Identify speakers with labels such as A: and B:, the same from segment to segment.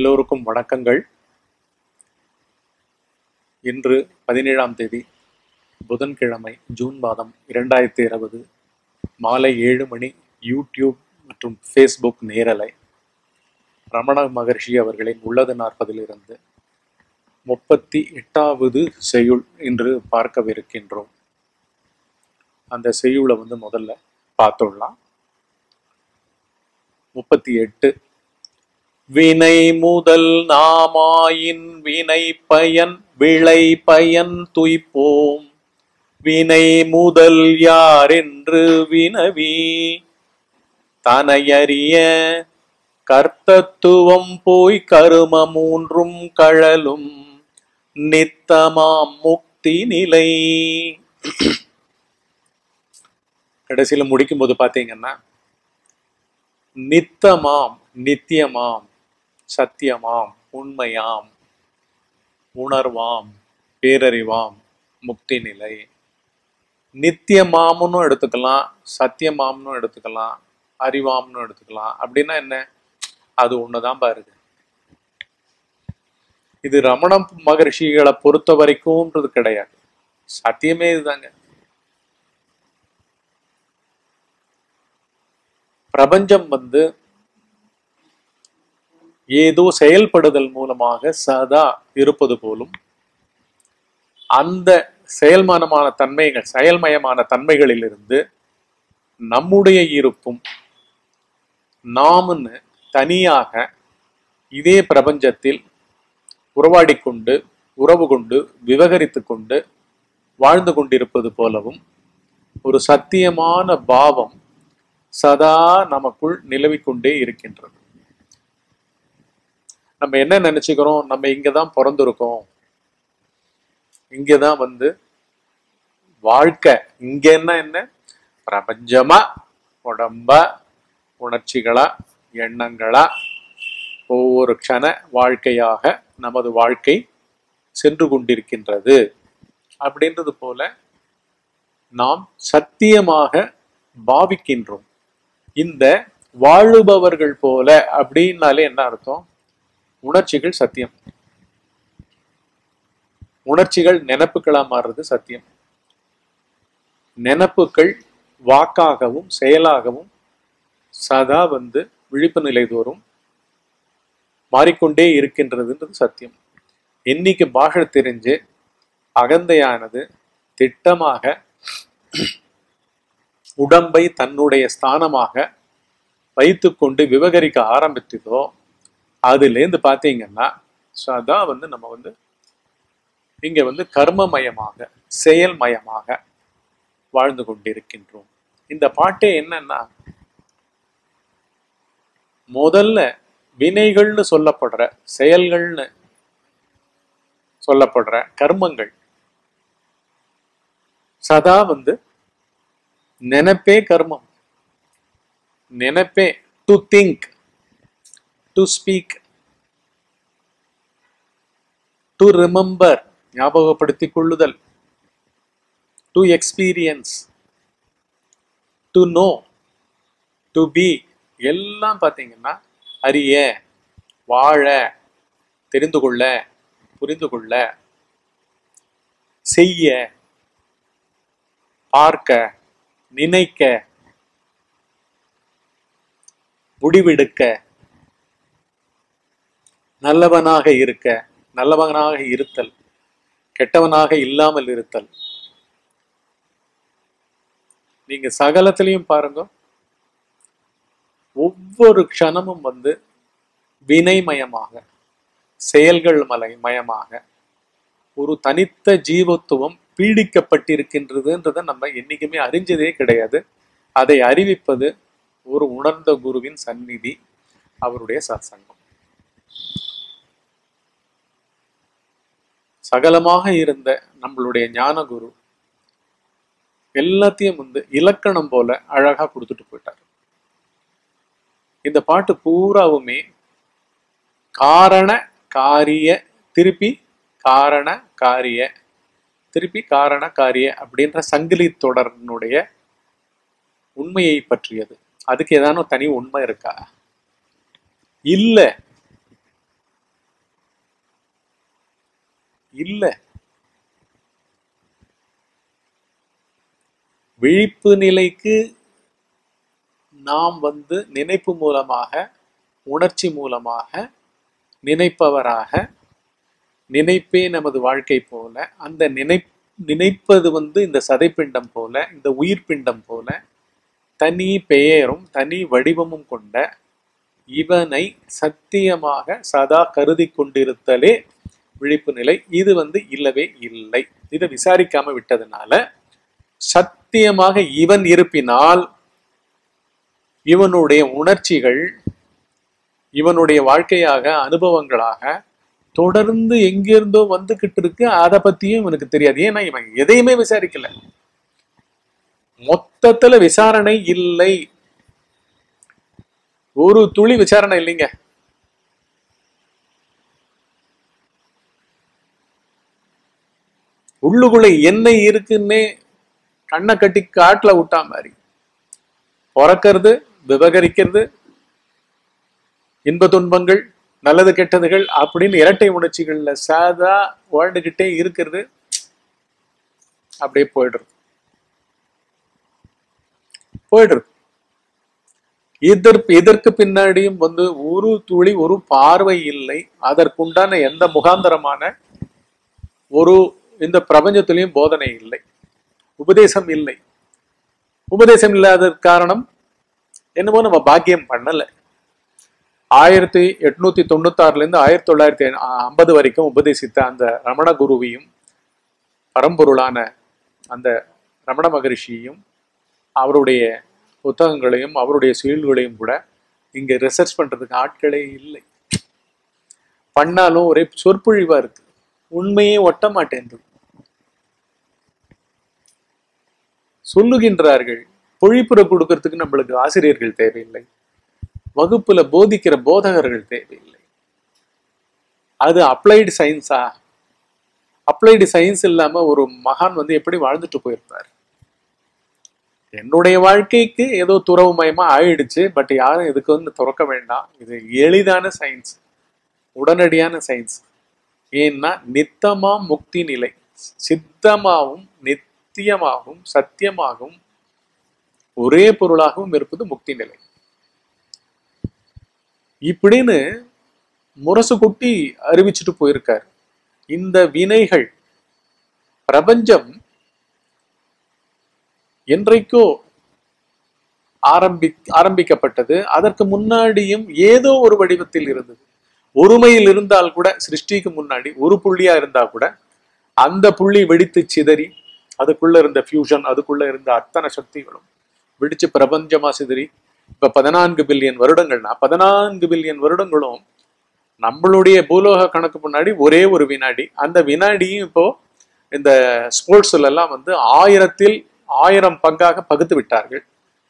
A: எல்லோருக்கும் வணக்கங்கள் இன்று பதினேழாம் தேதி புதன்கிழமை ஜூன் மாதம் இரண்டாயிரத்தி இருபது மாலை ஏழு மணி யூடியூப் மற்றும் ஃபேஸ்புக் நேரலை ரமண மகர்ஷி அவர்களின் உள்ளது நாற்பதிலிருந்து முப்பத்தி எட்டாவது செய்யுள் இன்று பார்க்கவிருக்கின்றோம் அந்த செய்யுளை வந்து முதல்ல பார்த்துடலாம் முப்பத்தி எட்டு வினை முதல் நாமாயின் வினை பயன் விளை பயன் துய்ப்போம் வினை முதல் யார் என்று வினவி தனையறிய கர்த்தத்துவம் போய் கரும மூன்றும் கழலும் நித்தமாம் முக்தி நிலை கடைசியில முடிக்கும் போது பாத்தீங்கன்னா நித்தமாம் நித்தியமாம் சத்தியமாம் உண்மையாம் உணர்வாம் பேரறிவாம் முக்தி நிலை நித்தியமாம்னு எடுத்துக்கலாம் சத்தியமாம்னு எடுத்துக்கலாம் அறிவாம்னு எடுத்துக்கலாம் அப்படின்னா என்ன அது ஒண்ணுதான் பாருங்க இது ரமண மகர்ஷிகளை பொறுத்த வரைக்கும்ன்றது கிடையாது சத்தியமே இதுதாங்க பிரபஞ்சம் வந்து ஏதோ செயல்படுதல் மூலமாக சதா இருப்பது போலும் அந்த செயல்மானமான தன்மைகள் செயல்மயமான தன்மைகளிலிருந்து நம்முடைய இருப்பும் நாமுன்னு தனியாக இதே பிரபஞ்சத்தில் உறவாடி கொண்டு உறவு கொண்டு விவகரித்து கொண்டு வாழ்ந்து கொண்டிருப்பது போலவும் ஒரு சத்தியமான பாவம் சதா நமக்குள் நிலவிக்கொண்டே இருக்கின்றது நம்ம என்ன நினைச்சுக்கிறோம் நம்ம இங்கதான் பிறந்திருக்கோம் இங்கதான் வந்து வாழ்க்கை இங்க என்ன என்ன பிரபஞ்சமா உடம்பா உணர்ச்சிகளா எண்ணங்களா ஒவ்வொரு க்ஷண வாழ்க்கையாக நமது வாழ்க்கை சென்று கொண்டிருக்கின்றது அப்படின்றது போல நாம் சத்தியமாக பாவிக்கின்றோம் இந்த வாழுபவர்கள் போல அப்படின்னாலே என்ன அர்த்தம் உணர்ச்சிகள் சத்தியம் உணர்ச்சிகள் நினப்புகளா மாறுறது சத்தியம் நினப்புகள் வாக்காகவும் செயலாகவும் சதா வந்து விழிப்பு நிலை தோறும் மாறிக்கொண்டே இருக்கின்றதுன்றது சத்தியம் என்னைக்கு பாஷை தெரிஞ்சு அகந்தையானது திட்டமாக உடம்பை தன்னுடைய ஸ்தானமாக வைத்துக்கொண்டு விவகரிக்க ஆரம்பித்ததோ அதுலேருந்து பார்த்தீங்கன்னா சதா வந்து நம்ம வந்து இங்க வந்து கர்மமயமாக செயல்மயமாக வாழ்ந்து கொண்டிருக்கின்றோம் இந்த பாட்டே என்னன்னா முதல்ல வினைகள்னு சொல்லப்படுற செயல்கள்னு சொல்லப்படுற கர்மங்கள் சதா வந்து நினைப்பே கர்மம் நினைப்பே to think to speak to remember ஞாபகப்படுத்திக் கொள்ளுதல் to experience to know to be எல்லாம் பார்த்தீங்கன்னா அறிய வாழ தெரிந்து கொள்ள புரிந்து கொள்ள செய்ய பார்க்க நினைக்க முடிவெடுக்க நல்லவனாக இருக்க நல்லவனாக இருத்தல் கெட்டவனாக இல்லாமல் இருத்தல் நீங்க சகலத்திலையும் பாருங்க ஒவ்வொரு க்ஷணமும் வந்து வினைமயமாக செயல்கள் மலை மயமாக ஒரு தனித்த ஜீவத்துவம் பீடிக்கப்பட்டிருக்கின்றதுன்றதை நம்ம என்னைக்குமே அறிஞ்சதே கிடையாது அதை அறிவிப்பது ஒரு உணர்ந்த குருவின் சந்நிதி அவருடைய சத்சங்கம் சகலமாக இருந்த நம்மளுடைய ஞான குரு எல்லாத்தையும் வந்து இலக்கணம் போல அழகா கொடுத்துட்டு போயிட்டார் இந்த பாட்டு பூராவுமே காரண காரிய திருப்பி காரண காரிய திருப்பி காரண காரிய அப்படின்ற சங்கிலி தொடரினுடைய உண்மையை பற்றியது அதுக்கு ஏதானும் தனி உண்மை இருக்கா இல்ல இல்ல விழிப்பு நிலைக்கு நாம் வந்து நினைப்பு மூலமாக உணர்ச்சி மூலமாக நினைப்பவராக நினைப்பே நமது வாழ்க்கை போல அந்த நினை நினைப்பது வந்து இந்த சதைப்பிண்டம் போல இந்த உயிர் பிண்டம் போல தனி பெயரும் தனி வடிவமும் கொண்ட இவனை சத்தியமாக சதா கருதி கொண்டிருத்தலே விழிப்பு நிலை இது வந்து இல்லவே இல்லை இதை விசாரிக்காம விட்டதுனால சத்தியமாக இவன் இருப்பினால் இவனுடைய உணர்ச்சிகள் இவனுடைய வாழ்க்கையாக அனுபவங்களாக தொடர்ந்து எங்கிருந்தோ வந்துகிட்டு இருக்கு அதை பத்தியும் இவனுக்கு தெரியாது ஏன்னா இவன் எதையுமே விசாரிக்கல மொத்தத்துல விசாரணை இல்லை ஒரு துளி விசாரணை இல்லைங்க உள்ளுக்குள்ள என்ன இருக்குன்னே கண்ணை கட்டி காட்டுல விட்டா மாதிரி பிறக்கிறது விவகரிக்கிறது இன்ப துன்பங்கள் நல்லது கெட்டதுகள் அப்படின்னு இரட்டை உணர்ச்சிகள்ல சாதா வாழ்ந்துகிட்டே இருக்கிறது அப்படியே போயிடுறது போயிடுறது இதற்கு இதற்கு பின்னாடியும் வந்து ஒரு துளி ஒரு பார்வை இல்லை அதற்குண்டான எந்த முகாந்தரமான ஒரு இந்த பிரபஞ்சத்திலையும் போதனை இல்லை உபதேசம் இல்லை உபதேசம் இல்லாத காரணம் என்னமோ நம்ம பாக்கியம் பண்ணல ஆயிரத்தி எட்நூத்தி தொண்ணூத்தாறுல இருந்து ஆயிரத்தி தொள்ளாயிரத்தி ஐம்பது வரைக்கும் உபதேசித்த அந்த ரமண குருவையும் பரம்பொருளான அந்த ரமண மகரிஷியையும் அவருடைய புத்தகங்களையும் அவருடைய செயல்களையும் கூட இங்க ரிசர்ச் பண்றதுக்கு ஆட்களே இல்லை பண்ணாலும் ஒரே சொற்பொழிவா இருக்கு உண்மையே ஒட்ட மாட்டேங்குது சொல்லுகின்றார்கள் பொழிப்புற கொடுக்கறதுக்கு நம்மளுக்கு ஆசிரியர்கள் தேவையில்லை வகுப்புல போதிக்கிற போதகர்கள் தேவையில்லை அது அப்ளைடு சயின்ஸா அப்ளைடு சயின்ஸ் இல்லாம ஒரு மகான் வந்து எப்படி வாழ்ந்துட்டு போயிருப்பார் என்னுடைய வாழ்க்கைக்கு ஏதோ துறவுமயமா ஆயிடுச்சு பட் யாரும் இதுக்கு வந்து துறக்க வேண்டாம் இது எளிதான சயின்ஸ் உடனடியான சயின்ஸ் ஏன்னா நித்தமா முக்தி நிலை சித்தமாகவும் நித்தியமாகவும் சத்தியமாகவும் ஒரே பொருளாகவும் இருப்பது முக்தி நிலை இப்படின்னு முரசு கொட்டி அறிவிச்சுட்டு போயிருக்காரு இந்த வினைகள் பிரபஞ்சம் என்றைக்கோ ஆரம்பி ஆரம்பிக்கப்பட்டது அதற்கு முன்னாடியும் ஏதோ ஒரு வடிவத்தில் இருந்தது ஒருமையில் இருந்தால் கூட சிருஷ்டிக்கு முன்னாடி ஒரு புள்ளியா இருந்தா கூட அந்த புள்ளி வெடித்து சிதறி அதுக்குள்ள இருந்த ஃபியூஷன் அதுக்குள்ள இருந்த அத்தனை சக்திகளும் வெடிச்சு பிரபஞ்சமா சிதறி இப்ப பதினான்கு பில்லியன் வருடங்கள்னா பதினான்கு பில்லியன் வருடங்களும் நம்மளுடைய பூலோக கணக்கு முன்னாடி ஒரே ஒரு வினாடி அந்த வினாடியும் இப்போ இந்த ஸ்போர்ட்ஸ்ல எல்லாம் வந்து ஆயிரத்தில் ஆயிரம் பங்காக பகுத்து விட்டார்கள்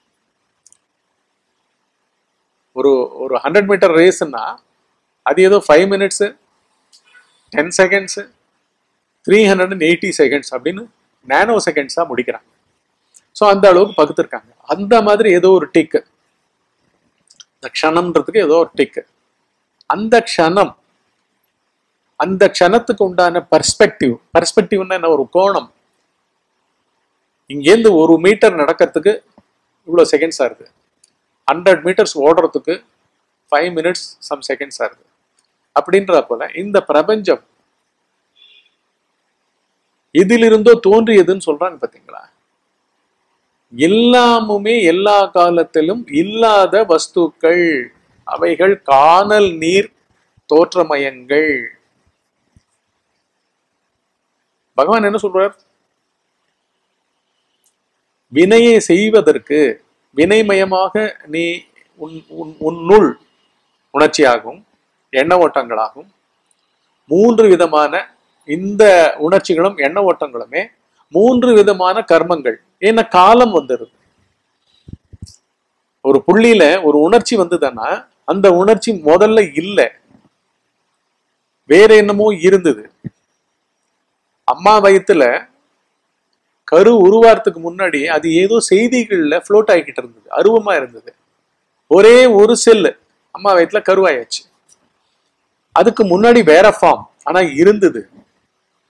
A: ஒரு ஒரு ஹண்ட்ரட் மீட்டர் ரேஸ்னா அது ஏதோ five minutes ten seconds three hundred and eighty seconds அப்படின்னு நேனோ செகண்ட்ஸாக முடிக்கிறாங்க ஸோ அந்த அளவுக்கு பகுத்துருக்காங்க அந்த மாதிரி ஏதோ ஒரு டிக்கு இந்த க்ஷணம்ன்றதுக்கு ஏதோ ஒரு டிக்கு அந்த க்ஷணம் அந்த க்ஷணத்துக்கு உண்டான பர்ஸ்பெக்டிவ் பர்ஸ்பெக்டிவ்னா என்ன ஒரு கோணம் இங்கேருந்து ஒரு மீட்டர் நடக்கிறதுக்கு இவ்வளோ செகண்ட்ஸ் ஆகுது ஹண்ட்ரட் மீட்டர்ஸ் ஓடுறதுக்கு ஃபைவ் மினிட்ஸ் சம் செகண்ட்ஸ் ஆகுது அப்படின்ற போல இந்த பிரபஞ்சம் எதிலிருந்தோ தோன்றியதுன்னு சொல்றாங்க பாத்தீங்களா எல்லாமுமே எல்லா காலத்திலும் இல்லாத வஸ்துக்கள் அவைகள் காணல் நீர் தோற்றமயங்கள் பகவான் என்ன சொல்றார் வினையை செய்வதற்கு வினைமயமாக நீ உன் உன் உன்னுள் உணர்ச்சியாகும் எண்ண ஓட்டங்களாகும் மூன்று விதமான இந்த உணர்ச்சிகளும் எண்ண ஓட்டங்களுமே மூன்று விதமான கர்மங்கள் ஏன்னா காலம் வந்துடுது ஒரு புள்ளியில ஒரு உணர்ச்சி வந்ததுன்னா அந்த உணர்ச்சி முதல்ல இல்லை வேற என்னமோ இருந்தது அம்மா வயித்துல கரு உருவாரத்துக்கு முன்னாடி அது ஏதோ செய்திகள்ல ஃப்ளோட் ஆகிக்கிட்டு இருந்தது அருவமா இருந்தது ஒரே ஒரு செல்லு அம்மா வயிற்றுல கருவாயாச்சு அதுக்கு முன்னாடி வேற ஃபார்ம் ஆனா இருந்தது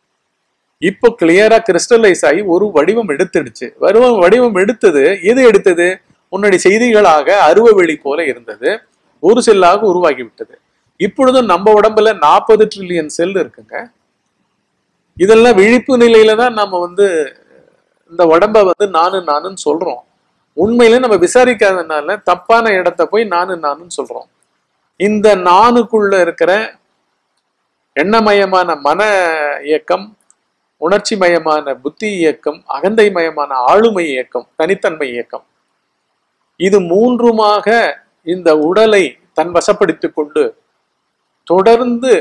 A: இப்போ கிளியரா கிறிஸ்டலைஸ் ஆகி ஒரு வடிவம் எடுத்துடுச்சு வடிவம் வடிவம் எடுத்தது எது எடுத்தது முன்னாடி செய்திகளாக அருவ வெளி போல இருந்தது ஒரு செல்லாக உருவாகி விட்டது இப்பொழுதும் நம்ம உடம்புல நாற்பது ட்ரில்லியன் செல் இருக்குங்க இதெல்லாம் விழிப்பு நிலையில தான் நம்ம வந்து இந்த உடம்ப வந்து நானு நானுன்னு சொல்றோம் உண்மையில நம்ம விசாரிக்காதனால தப்பான இடத்த போய் நானு நானுன்னு சொல்றோம் இந்த நானுக்குள்ள இருக்கிற எண்ணமயமான மன இயக்கம் உணர்ச்சி மயமான புத்தி இயக்கம் அகந்தை மயமான ஆளுமை இயக்கம் தனித்தன்மை இயக்கம் இது மூன்றுமாக இந்த உடலை தன் வசப்படுத்திக் கொண்டு தொடர்ந்து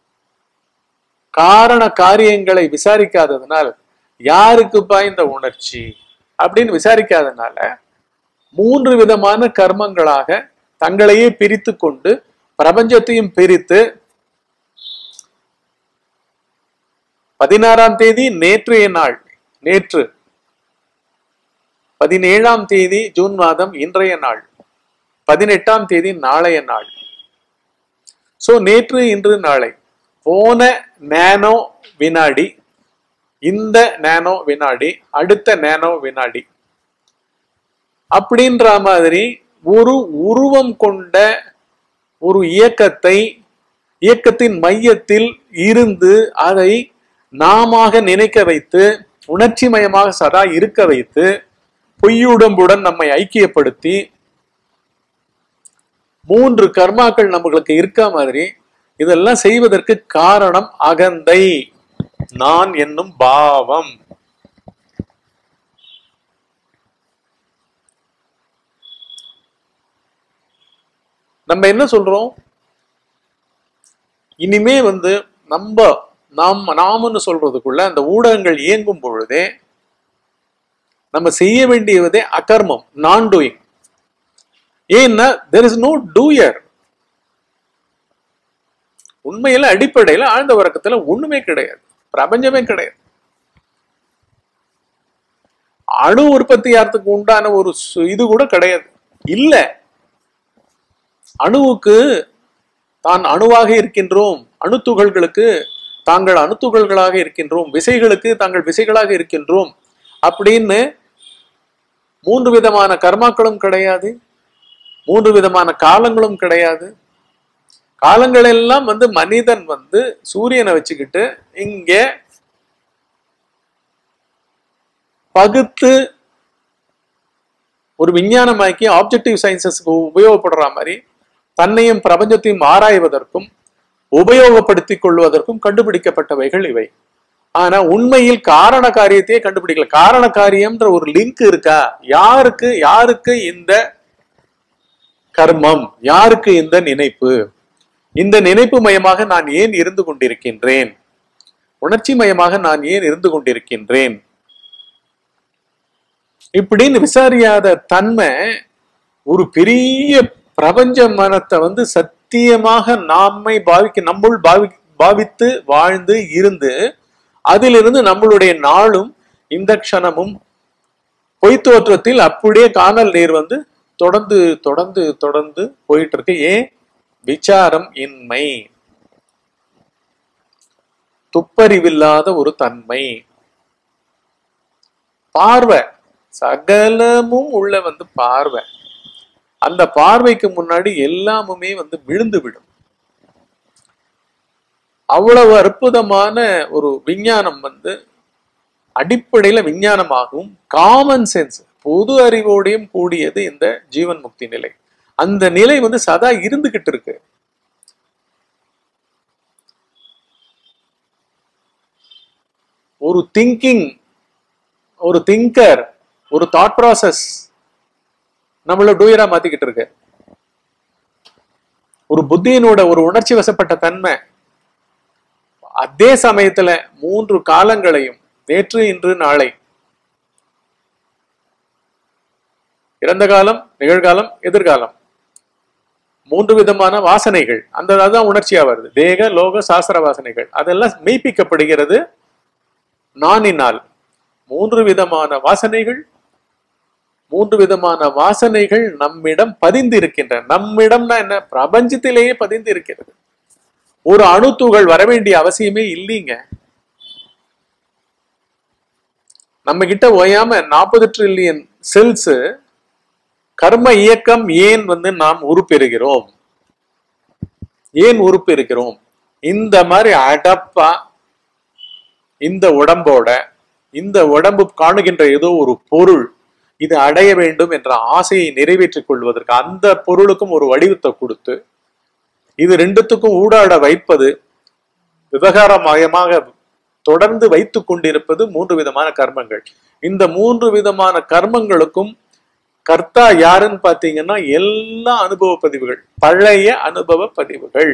A: காரண காரியங்களை விசாரிக்காததுனால் யாருக்குப்பா இந்த உணர்ச்சி அப்படின்னு விசாரிக்காதனால மூன்று விதமான கர்மங்களாக தங்களையே பிரித்து கொண்டு பிரபஞ்சத்தையும் பிரித்து பதினாறாம் தேதி நேற்றைய நாள் நேற்று பதினேழாம் தேதி ஜூன் மாதம் இன்றைய நாள் பதினெட்டாம் தேதி நாளைய நாள் சோ நேற்று இன்று நாளை போன நேனோ வினாடி இந்த நேனோ வினாடி அடுத்த நேனோ வினாடி அப்படின்ற மாதிரி ஒரு உருவம் கொண்ட ஒரு இயக்கத்தை இயக்கத்தின் மையத்தில் இருந்து அதை நாம நினைக்க வைத்து உணர்ச்சி மயமாக சதா இருக்க வைத்து பொய்யுடம்புடன் நம்மை ஐக்கியப்படுத்தி மூன்று கர்மாக்கள் நம்மளுக்கு இருக்க மாதிரி இதெல்லாம் செய்வதற்கு காரணம் அகந்தை நான் என்னும் பாவம் நம்ம என்ன சொல்றோம் இனிமே வந்து நம்ம நாம் நாமன்னு சொல்றதுக்குள்ள அந்த ஊடகங்கள் இயங்கும் பொழுதே நம்ம செய்ய வேண்டியதே அகர்மம் நான் டூயிங் ஏன்னா தெர் இஸ் நோ டூயர் உண்மையில அடிப்படையில ஆழ்ந்த உறக்கத்துல ஒண்ணுமே கிடையாது பிரபஞ்சமே கிடையாது அணு உற்பத்தியாரத்துக்கு உண்டான ஒரு சு- இது கூட கிடையாது இல்ல அணுவுக்கு தான் அணுவாக இருக்கின்றோம் அணுத்துகள்களுக்கு தாங்கள் அணுத்துகள்களாக இருக்கின்றோம் விசைகளுக்கு தாங்கள் விசைகளாக இருக்கின்றோம் அப்படின்னு மூன்று விதமான கர்மாக்களும் கிடையாது மூன்று விதமான காலங்களும் கிடையாது காலங்கள் எல்லாம் வந்து மனிதன் வந்து சூரியனை வச்சுக்கிட்டு இங்க பகுத்து ஒரு விஞ்ஞானமாக்கி ஆப்ஜெக்டிவ் சயின்சஸ்க்கு உபயோகப்படுற மாதிரி தன்னையும் பிரபஞ்சத்தையும் ஆராய்வதற்கும் உபயோகப்படுத்திக் கொள்வதற்கும் கண்டுபிடிக்கப்பட்டவைகள் இவை ஆனா உண்மையில் காரண காரியத்தையே கண்டுபிடிக்கல காரண காரியம்ன்ற ஒரு லிங்க் இருக்கா யாருக்கு யாருக்கு இந்த கர்மம் யாருக்கு இந்த நினைப்பு இந்த நினைப்பு மயமாக நான் ஏன் இருந்து கொண்டிருக்கின்றேன் உணர்ச்சி மயமாக நான் ஏன் இருந்து கொண்டிருக்கின்றேன் இப்படின்னு விசாரியாத தன்மை ஒரு பெரிய பிரபஞ்ச மனத்தை வந்து சத்தியமாக நாமை பாவிக்க நம்முள் பாவி பாவித்து வாழ்ந்து இருந்து அதிலிருந்து நம்மளுடைய நாளும் இந்த க்ஷணமும் பொய் தோற்றத்தில் அப்படியே காணல் நீர் வந்து தொடர்ந்து தொடர்ந்து தொடர்ந்து போயிட்டு இருக்கு ஏன் விசாரம் இன்மை துப்பறிவில்லாத ஒரு தன்மை பார்வை சகலமும் உள்ள வந்து பார்வை அந்த பார்வைக்கு முன்னாடி எல்லாமுமே வந்து விழுந்து விடும் அவ்வளவு அற்புதமான ஒரு விஞ்ஞானம் வந்து அடிப்படையில விஞ்ஞானமாகவும் காமன் சென்ஸ் பொது அறிவோடையும் கூடியது இந்த ஜீவன் முக்தி நிலை அந்த நிலை வந்து சதா இருந்துகிட்டு இருக்கு ஒரு திங்கிங் ஒரு திங்கர் ஒரு தாட் ப்ராசஸ் நம்மள டூயரா மாத்திக்கிட்டு இருக்கு ஒரு புத்தியினோட ஒரு உணர்ச்சி வசப்பட்ட தன்மை அதே சமயத்துல மூன்று காலங்களையும் நேற்று இன்று நாளை இறந்த காலம் நிகழ்காலம் எதிர்காலம் மூன்று விதமான வாசனைகள் அந்த அதுதான் உணர்ச்சியா வருது தேக லோக சாஸ்திர வாசனைகள் அதெல்லாம் மெய்ப்பிக்கப்படுகிறது நானினால் மூன்று விதமான வாசனைகள் மூன்று விதமான வாசனைகள் நம்மிடம் பதிந்து இருக்கின்றன நம்மிடம்னா என்ன பிரபஞ்சத்திலேயே பதிந்து இருக்கிறது ஒரு அணுத்துகள் வர வேண்டிய அவசியமே இல்லைங்க நம்ம கிட்ட ஓயாம நாற்பது ட்ரில்லியன் செல்ஸ் கர்ம இயக்கம் ஏன் வந்து நாம் உருப்பெறுகிறோம் ஏன் உருப்பெறுகிறோம் இந்த மாதிரி அடப்பா இந்த உடம்போட இந்த உடம்பு காணுகின்ற ஏதோ ஒரு பொருள் இது அடைய வேண்டும் என்ற ஆசையை நிறைவேற்றிக் கொள்வதற்கு அந்த பொருளுக்கும் ஒரு வடிவத்தை கொடுத்து இது ரெண்டுத்துக்கும் ஊடாட வைப்பது விவகாரமயமாக தொடர்ந்து வைத்துக் கொண்டிருப்பது மூன்று விதமான கர்மங்கள் இந்த மூன்று விதமான கர்மங்களுக்கும் கர்த்தா யாருன்னு பாத்தீங்கன்னா எல்லா அனுபவ பதிவுகள் பழைய அனுபவ பதிவுகள்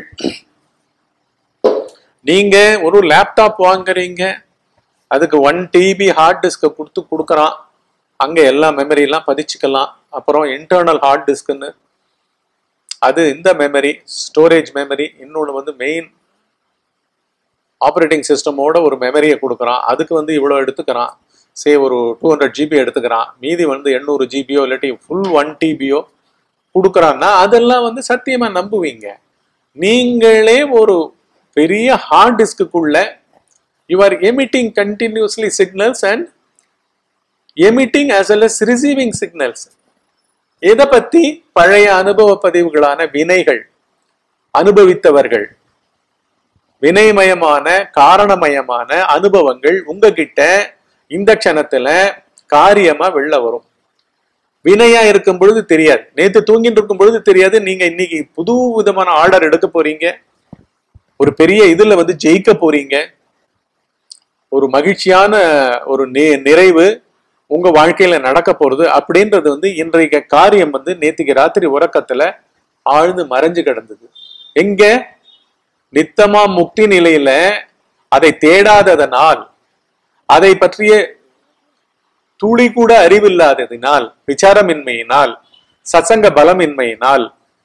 A: நீங்க ஒரு லேப்டாப் வாங்குறீங்க அதுக்கு ஒன் டிபி ஹார்ட் டிஸ்கை கொடுத்து கொடுக்குறான் அங்க எல்லா மெமரி எல்லாம் பதிச்சுக்கலாம் அப்புறம் இன்டர்னல் ஹார்ட் டிஸ்க்னு அது இந்த மெமரி ஸ்டோரேஜ் மெமரி இன்னொன்று வந்து மெயின் ஆப்ரேட்டிங் சிஸ்டமோட ஒரு மெமரியை கொடுக்குறான் அதுக்கு வந்து இவ்வளோ எடுத்துக்கிறான் சே ஒரு டூ ஹண்ட்ரட் ஜிபி எடுத்துக்கிறான் மீதி வந்து எண்ணூறு ஜிபியோ இல்லாட்டி ஃபுல் ஒன் டிபியோ கொடுக்குறான்னா அதெல்லாம் வந்து சத்தியமா நம்புவீங்க நீங்களே ஒரு பெரிய ஹார்ட் டிஸ்க்குள்ள you are emitting continuously signals and emitting as well as receiving signals எதை பத்தி பழைய அனுபவ பதிவுகளான வினைகள் அனுபவித்தவர்கள் வினைமயமான காரணமயமான அனுபவங்கள் உங்ககிட்ட இந்த க்ஷணத்துல காரியமா வெளில வரும் வினையா இருக்கும் பொழுது தெரியாது நேத்து தூங்கிட்டு இருக்கும் பொழுது தெரியாது நீங்க இன்னைக்கு புது விதமான ஆர்டர் எடுக்க போறீங்க ஒரு பெரிய இதுல வந்து ஜெயிக்க போறீங்க ஒரு மகிழ்ச்சியான ஒரு நி- நிறைவு உங்க வாழ்க்கையில நடக்க போறது அப்படின்றது வந்து இன்றைய காரியம் வந்து நேத்திக்கு ராத்திரி உறக்கத்துல ஆழ்ந்து மறைஞ்சு கிடந்தது எங்க நித்தமா முக்தி நிலையில அதை தேடாததனால் அதை பற்றிய துளி கூட அறிவில்லாததினால் விசாரமின்மையினால் சசங்க பலமின்மையினால்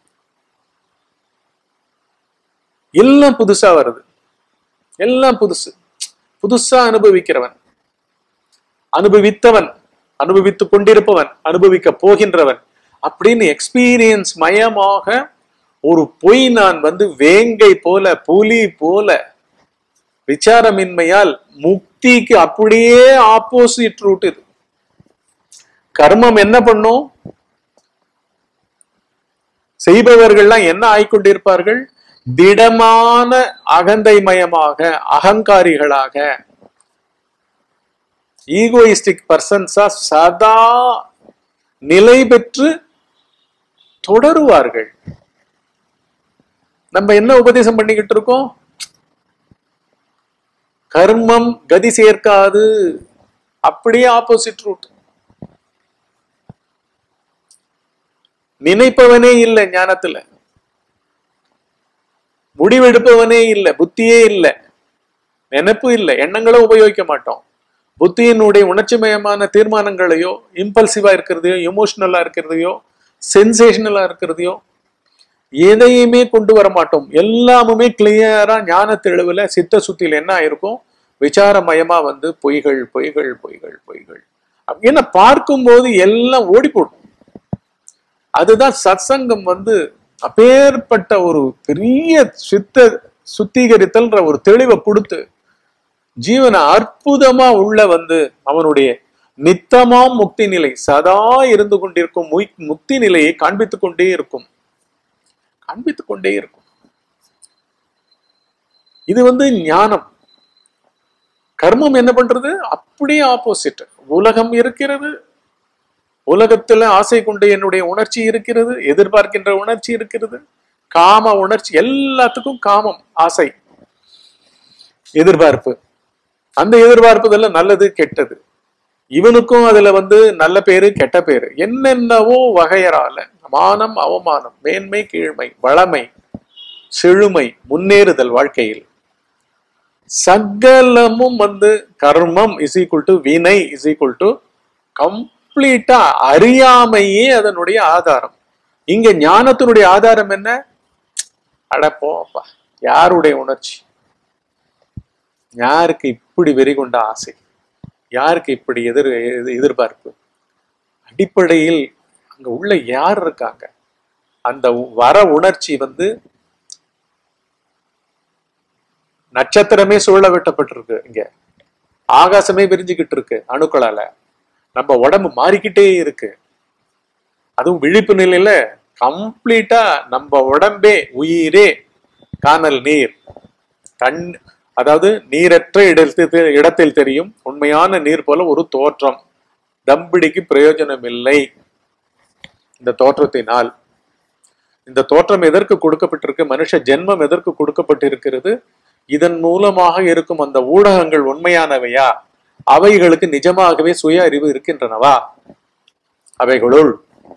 A: எல்லாம் புதுசா வருது எல்லாம் புதுசு புதுசா அனுபவிக்கிறவன் அனுபவித்தவன் அனுபவித்துக் கொண்டிருப்பவன் அனுபவிக்க போகின்றவன் அப்படின்னு எக்ஸ்பீரியன்ஸ் மயமாக ஒரு பொய் நான் வந்து வேங்கை போல புலி போல விசாரமின்மையால் முக்திக்கு அப்படியே ஆப்போசிட் ரூட் இது கர்மம் என்ன பண்ணும் செய்பவர்கள்லாம் என்ன ஆய்கொண்டிருப்பார்கள் திடமான அகந்தைமயமாக அகங்காரிகளாக ஈகோயிஸ்டிக் பர்சன்ஸா சதா நிலை பெற்று தொடருவார்கள் நம்ம என்ன உபதேசம் பண்ணிக்கிட்டு இருக்கோம் கர்மம் கதி சேர்க்காது அப்படியே ஆப்போசிட் ரூட் நினைப்பவனே இல்லை ஞானத்துல முடிவெடுப்பவனே இல்லை புத்தியே இல்லை நினைப்பு இல்லை எண்ணங்களும் உபயோகிக்க மாட்டோம் புத்தியினுடைய உணர்ச்சிமயமான தீர்மானங்களையோ இம்பல்சிவா இருக்கிறதையோ எமோஷனலா இருக்கிறதையோ சென்சேஷனலா இருக்கிறதையோ எதையுமே கொண்டு வர மாட்டோம் எல்லாமுமே கிளியரா ஞான தெளிவுல சித்த சுத்தியில என்ன ஆயிருக்கும் விசாரமயமா வந்து பொய்கள் பொய்கள் பொய்கள் பொய்கள் என்ன பார்க்கும்போது எல்லாம் ஓடி போடும் அதுதான் சத்சங்கம் வந்து அப்பேற்பட்ட ஒரு பெரிய சித்த சுத்திகரித்தல்ன்ற ஒரு தெளிவை கொடுத்து ஜீவனை அற்புதமா உள்ள வந்து அவனுடைய நித்தமாம் முக்தி நிலை சதா இருந்து கொண்டிருக்கும் முய்- முக்தி நிலையை காண்பித்துக் கொண்டே இருக்கும் காண்பித்துக் கொண்டே இருக்கும் இது வந்து ஞானம் கர்மம் என்ன பண்றது அப்படியே ஆப்போசிட் உலகம் இருக்கிறது உலகத்துல ஆசை கொண்டு என்னுடைய உணர்ச்சி இருக்கிறது எதிர்பார்க்கின்ற உணர்ச்சி இருக்கிறது காம உணர்ச்சி எல்லாத்துக்கும் காமம் ஆசை எதிர்பார்ப்பு அந்த எதிர்பார்ப்புதல்ல நல்லது கெட்டது இவனுக்கும் அதுல வந்து நல்ல பேரு கெட்ட பேரு என்னென்னவோ வகையறால மானம் அவமானம் மேன்மை கீழ்மை வளமை செழுமை முன்னேறுதல் வாழ்க்கையில் சகலமும் வந்து கர்மம் இஸ் ஈக்குவல் டு வினை இஸ் ஈக்குவல் டு கம்ப்ளீட்டா அறியாமையே அதனுடைய ஆதாரம் இங்க ஞானத்தினுடைய ஆதாரம் என்ன அட போப்பா யாருடைய உணர்ச்சி யாருக்கு இப்படி வெறி கொண்ட ஆசை யாருக்கு இப்படி எதிர் எதிர்- எதிர்பார்ப்பு அடிப்படையில் அங்க உள்ள யார் இருக்காங்க அந்த வர உணர்ச்சி வந்து நட்சத்திரமே சூழ வெட்டப்பட்டிருக்கு இங்க ஆகாசமே விரிஞ்சுக்கிட்டு இருக்கு அணுக்களால நம்ம உடம்பு மாறிக்கிட்டே இருக்கு அதுவும் விழிப்பு நிலையில கம்ப்ளீட்டா நம்ம உடம்பே உயிரே காணல் நீர் கண் அதாவது நீரற்ற இடத்தில் இடத்தில் தெரியும் உண்மையான நீர் போல ஒரு தோற்றம் தம்பிடிக்கு பிரயோஜனம் இல்லை இந்த தோற்றத்தினால் இந்த தோற்றம் எதற்கு கொடுக்கப்பட்டிருக்கு மனுஷ ஜென்மம் எதற்கு கொடுக்கப்பட்டிருக்கிறது இதன் மூலமாக இருக்கும் அந்த ஊடகங்கள் உண்மையானவையா அவைகளுக்கு நிஜமாகவே சுய அறிவு இருக்கின்றனவா அவைகளுள்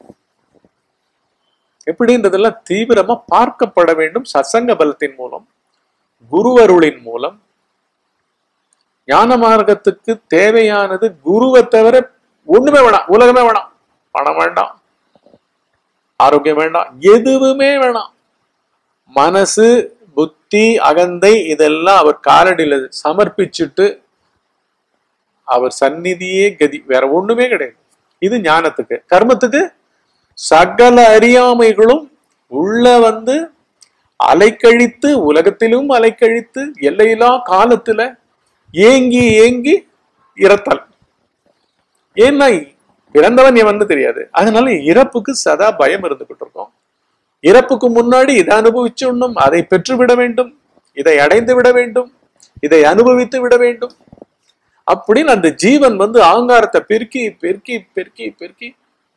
A: எப்படின்றதெல்லாம் தீவிரமா பார்க்கப்பட வேண்டும் சசங்க பலத்தின் மூலம் குருவருளின் மூலம் ஞான மார்க்கத்துக்கு தேவையானது குருவை தவிர ஒண்ணுமே வேணாம் உலகமே வேணாம் பணம் வேண்டாம் ஆரோக்கியம் வேண்டாம் எதுவுமே வேணாம் மனசு புத்தி அகந்தை இதெல்லாம் அவர் காலடியில சமர்ப்பிச்சுட்டு அவர் சந்நிதியே கதி வேற ஒண்ணுமே கிடையாது இது ஞானத்துக்கு கர்மத்துக்கு சகல அறியாமைகளும் உள்ள வந்து அலைக்கழித்து உலகத்திலும் அலைக்கழித்து எல்லையில்லா காலத்துல ஏங்கி ஏங்கி இறத்தல் ஏன்னா பிறந்தவன் எவன்னு தெரியாது அதனால இறப்புக்கு சதா பயம் இருந்துகிட்டு இருக்கோம் இறப்புக்கு முன்னாடி இதை அனுபவிச்சுடணும் அதை பெற்றுவிட வேண்டும் இதை அடைந்து விட வேண்டும் இதை அனுபவித்து விட வேண்டும் அப்படின்னு அந்த ஜீவன் வந்து ஆங்காரத்தை பெருக்கி பெருக்கி பெருக்கி பெருக்கி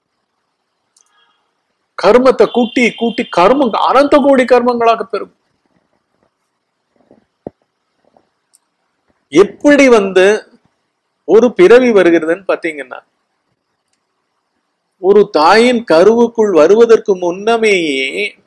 A: கர்மத்தை கூட்டி கூட்டி கர்மம் அனந்த கோடி கர்மங்களாக பெறும் எப்படி வந்து ஒரு பிறவி வருகிறதுன்னு பாத்தீங்கன்னா ஒரு தாயின் கருவுக்குள் வருவதற்கு முன்னமேயே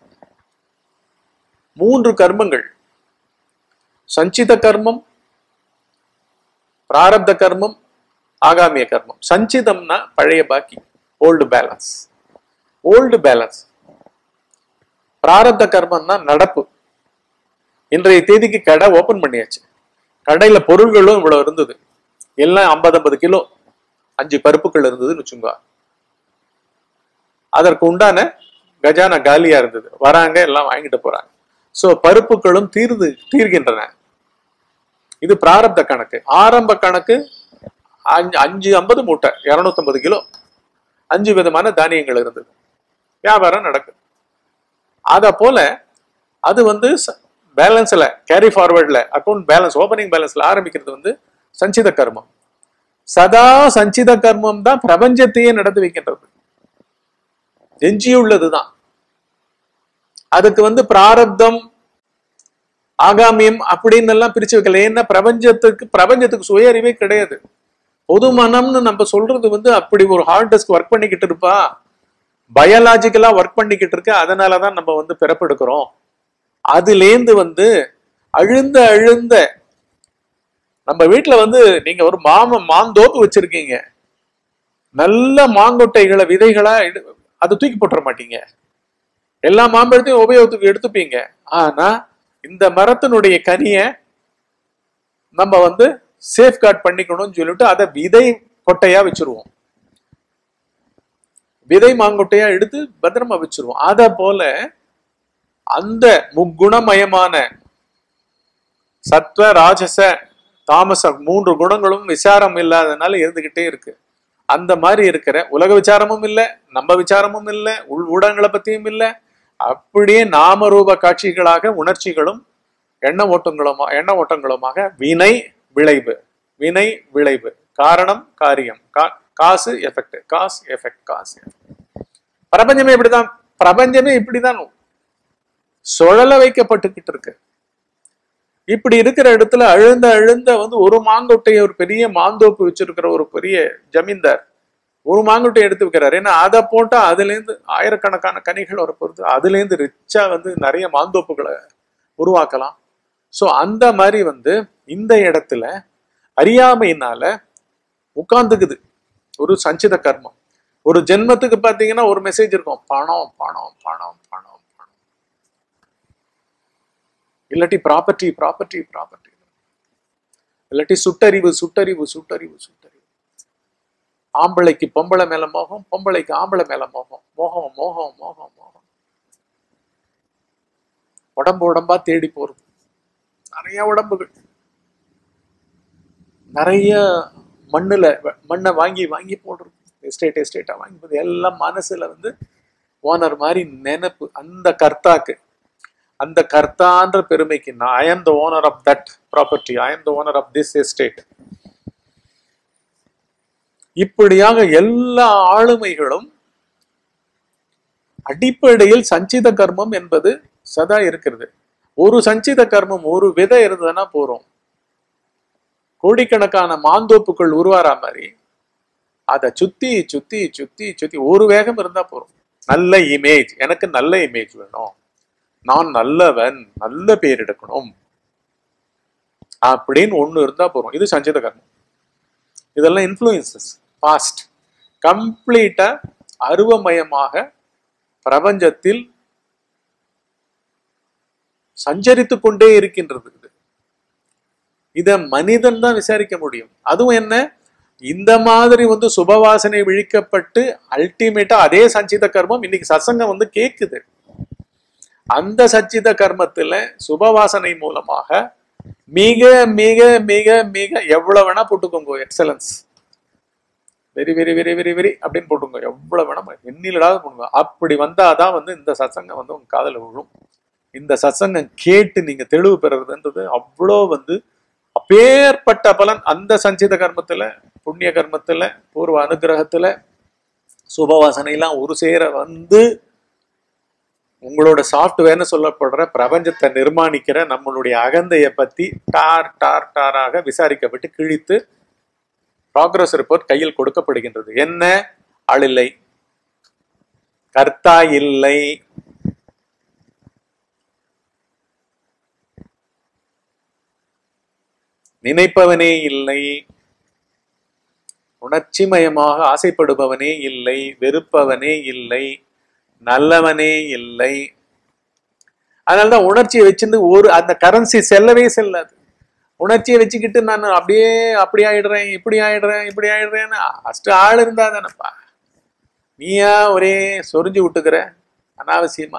A: மூன்று கர்மங்கள் சஞ்சித கர்மம் பிராரப்த கர்மம் ஆகாமிய கர்மம் சஞ்சிதம்னா பழைய பாக்கி ஓல்டு பேலன்ஸ் ஓல்டு பேலன்ஸ் பிராரப்த கர்மம்னா நடப்பு இன்றைய தேதிக்கு கடை ஓபன் பண்ணியாச்சு கடையில பொருள்களும் இவ்வளவு இருந்தது எல்லாம் ஐம்பது ஐம்பது கிலோ அஞ்சு பருப்புகள் இருந்ததுன்னு வச்சுங்க அதற்கு உண்டான கஜானா காலியா இருந்தது வராங்க எல்லாம் வாங்கிட்டு போறாங்க சோ பருப்புகளும் தீர்ந்து தீர்கின்றன இது பிராரப்த கணக்கு ஆரம்ப கணக்கு அஞ்சு அஞ்சு ஐம்பது மூட்டை இருநூத்தம்பது கிலோ அஞ்சு விதமான தானியங்கள் இருந்தது வியாபாரம் நடக்குது அத போல அது வந்து பேலன்ஸ்ல கேரி ஃபார்வர்ட்ல அக்கௌண்ட் பேலன்ஸ் ஓபனிங் பேலன்ஸ்ல ஆரம்பிக்கிறது வந்து சஞ்சித கர்மம் சதா சஞ்சித கர்மம் தான் பிரபஞ்சத்தையே நடத்தி வைக்கின்றது எஞ்சியுள்ளதுதான் அதுக்கு வந்து பிராரப்தம் ஆகாமியம் அப்படின்னு எல்லாம் பிரிச்சு வைக்கல ஏன்னா பிரபஞ்சத்துக்கு பிரபஞ்சத்துக்கு சுய அறிவே கிடையாது பொது மனம்னு நம்ம சொல்றது வந்து அப்படி ஒரு ஹார்ட் டெஸ்க் ஒர்க் பண்ணிக்கிட்டு இருப்பா பயாலாஜிக்கலா ஒர்க் பண்ணிக்கிட்டு இருக்கு அதனாலதான் நம்ம வந்து பிறப்பெடுக்கிறோம் அதுலேந்து வந்து அழுந்த அழுந்த நம்ம வீட்டுல வந்து நீங்க ஒரு மாம மாந்தோப்பு வச்சிருக்கீங்க நல்ல மாங்கொட்டைகளை விதைகளா எடு- அதை தூக்கி போட்டுற மாட்டீங்க எல்லா மாம்பழத்தையும் உபயோகத்துக்கு எடுத்துப்பீங்க ஆனா இந்த மரத்தினுடைய கனிய நம்ம வந்து சேஃப்கார்ட் பண்ணிக்கணும்னு சொல்லிட்டு அதை விதை கொட்டையா வச்சிருவோம் விதை மாங்கொட்டையா எடுத்து பத்திரமா வச்சிருவோம் அத போல அந்த முக்குணமயமான சத்வ ராஜச தாமச மூன்று குணங்களும் விசாரம் இல்லாதனால இருந்துகிட்டே இருக்கு அந்த மாதிரி இருக்கிற உலக விசாரமும் இல்லை நம்ம விசாரமும் இல்லை உள் ஊடகங்களை பத்தியும் இல்லை அப்படியே நாம ரூப காட்சிகளாக உணர்ச்சிகளும் எண்ண ஓட்டங்களுமா எண்ண ஓட்டங்களுமாக வினை விளைவு வினை விளைவு காரணம் காரியம் கா- காசு எஃபெக்ட் காஸ் எஃபெக்ட் காசு பிரபஞ்சமே இப்படிதான் பிரபஞ்சமே இப்படிதான் சுழல வைக்கப்பட்டுக்கிட்டு இருக்கு இப்படி இருக்கிற இடத்துல அழுந்த அழுந்த வந்து ஒரு மாங்கொட்டையை ஒரு பெரிய மாந்தோப்பு வச்சிருக்கிற ஒரு பெரிய ஜமீன்தார் ஒரு மாங்கொட்டையை எடுத்து வைக்கிறாரு ஏன்னா அதை போட்டா அதுல இருந்து ஆயிரக்கணக்கான கனிகள் வர பொறுத்து அதுல இருந்து ரிச்சா வந்து நிறைய மாந்தோப்புகளை உருவாக்கலாம் சோ அந்த மாதிரி வந்து இந்த இடத்துல அறியாமையினால உட்கார்ந்துக்குது ஒரு சஞ்சித கர்மம் ஒரு ஜென்மத்துக்கு பாத்தீங்கன்னா ஒரு மெசேஜ் இருக்கும் பணம் பணம் பணம் பணம் பணம் இல்லாட்டி ப்ராப்பர்ட்டி ப்ராப்பர்ட்டி ப்ராப்பர்ட்டி இல்லாட்டி சுட்டறிவு சுட்டறிவு சுட்டறிவு சுட்டறிவு ஆம்பளைக்கு பொம்பளை மேல மோகம் பொம்பளைக்கு ஆம்பளை மேல மோகம் மோகம் மோகம் மோகம் மோகம் உடம்பு உடம்பா தேடி போறது நிறைய உடம்புகள் நிறைய மண்ணுல வ- மண்ணை வாங்கி வாங்கி போடுறது எஸ்டேட் எஸ்டேட்டா வாங்கி போடுறது எல்லாம் மனசுல வந்து ஓனர் மாதிரி நினைப்பு அந்த கர்த்தாக்கு அந்த கர்த்தான்ற பெருமைக்கு நான் I am the owner of that property I am the owner of this estate இப்படியாக எல்லா ஆளுமைகளும் அடிப்படையில் சஞ்சித கர்மம் என்பது சதா இருக்கிறது ஒரு சஞ்சித கர்மம் ஒரு விதை இருந்ததுன்னா போறோம் கோடிக்கணக்கான மாந்தோப்புகள் உருவாரா மாதிரி அதை சுத்தி சுத்தி சுத்தி சுத்தி ஒரு வேகம் இருந்தா போறோம் நல்ல இமேஜ் எனக்கு நல்ல இமேஜ் வேணும் நான் நல்லவன் நல்ல பேர் எடுக்கணும் அப்படின்னு ஒண்ணு இருந்தா போறோம் இது சஞ்சித கர்மம் இதெல்லாம் இன்ஃப்ளூயன்சஸ் பாஸ்ட் கம்ப்ளீட்டா அருவமயமாக பிரபஞ்சத்தில் சஞ்சரித்து கொண்டே இருக்கின்றது இது இத மனிதன் தான் விசாரிக்க முடியும் அதுவும் என்ன இந்த மாதிரி வந்து சுபவாசனை விழிக்கப்பட்டு அல்டிமேட்டா அதே சஞ்சித கர்மம் இன்னைக்கு சத்சங்கம் வந்து கேக்குது அந்த சச்சித கர்மத்துல சுபவாசனை மூலமாக மிக மிக மிக மிக எவ்வளவு வேணா போட்டுக்கோங்க excellence very very very very very அப்படின்னு போட்டுங்க எவ்வளவு வேணா எண்ணிலடாவது போடுங்க அப்படி வந்தாதான் வந்து இந்த சத்சங்கம் வந்து உங்க காதுல விழும் இந்த சத்சங்கம் கேட்டு நீங்க தெளிவு பெறுறதுன்றது அவ்வளோ வந்து அப்பேற்பட்ட பலன் அந்த சஞ்சித கர்மத்துல புண்ணிய கர்மத்துல பூர்வ அனுகிரகத்துல சுபவாசனையெல்லாம் ஒரு சேர வந்து உங்களோட சாஃப்ட்வேர்னு சொல்லப்படுற பிரபஞ்சத்தை நிர்மாணிக்கிற நம்மளுடைய அகந்தையை பத்தி டார் டார் டாராக விசாரிக்கப்பட்டு கிழித்து ப்ராக்ரஸ் ரிப்போர்ட் கையில் கொடுக்கப்படுகின்றது என்ன ஆளில்லை கர்த்தா இல்லை நினைப்பவனே இல்லை உணர்ச்சிமயமாக ஆசைப்படுபவனே இல்லை வெறுப்பவனே இல்லை நல்லவனே இல்லை அதனாலதான் உணர்ச்சியை வச்சிருந்து ஒரு அந்த கரன்சி செல்லவே செல்லாது உணர்ச்சியை வச்சுக்கிட்டு நான் அப்படியே அப்படி ஆயிடுறேன் இப்படி ஆயிடுறேன் இப்படி ஆயிடுறேன்னு ஃபர்ஸ்ட் ஆள் இருந்தா தானப்பா நீயா ஒரே சொரிஞ்சு விட்டுக்கிற அனாவசியமா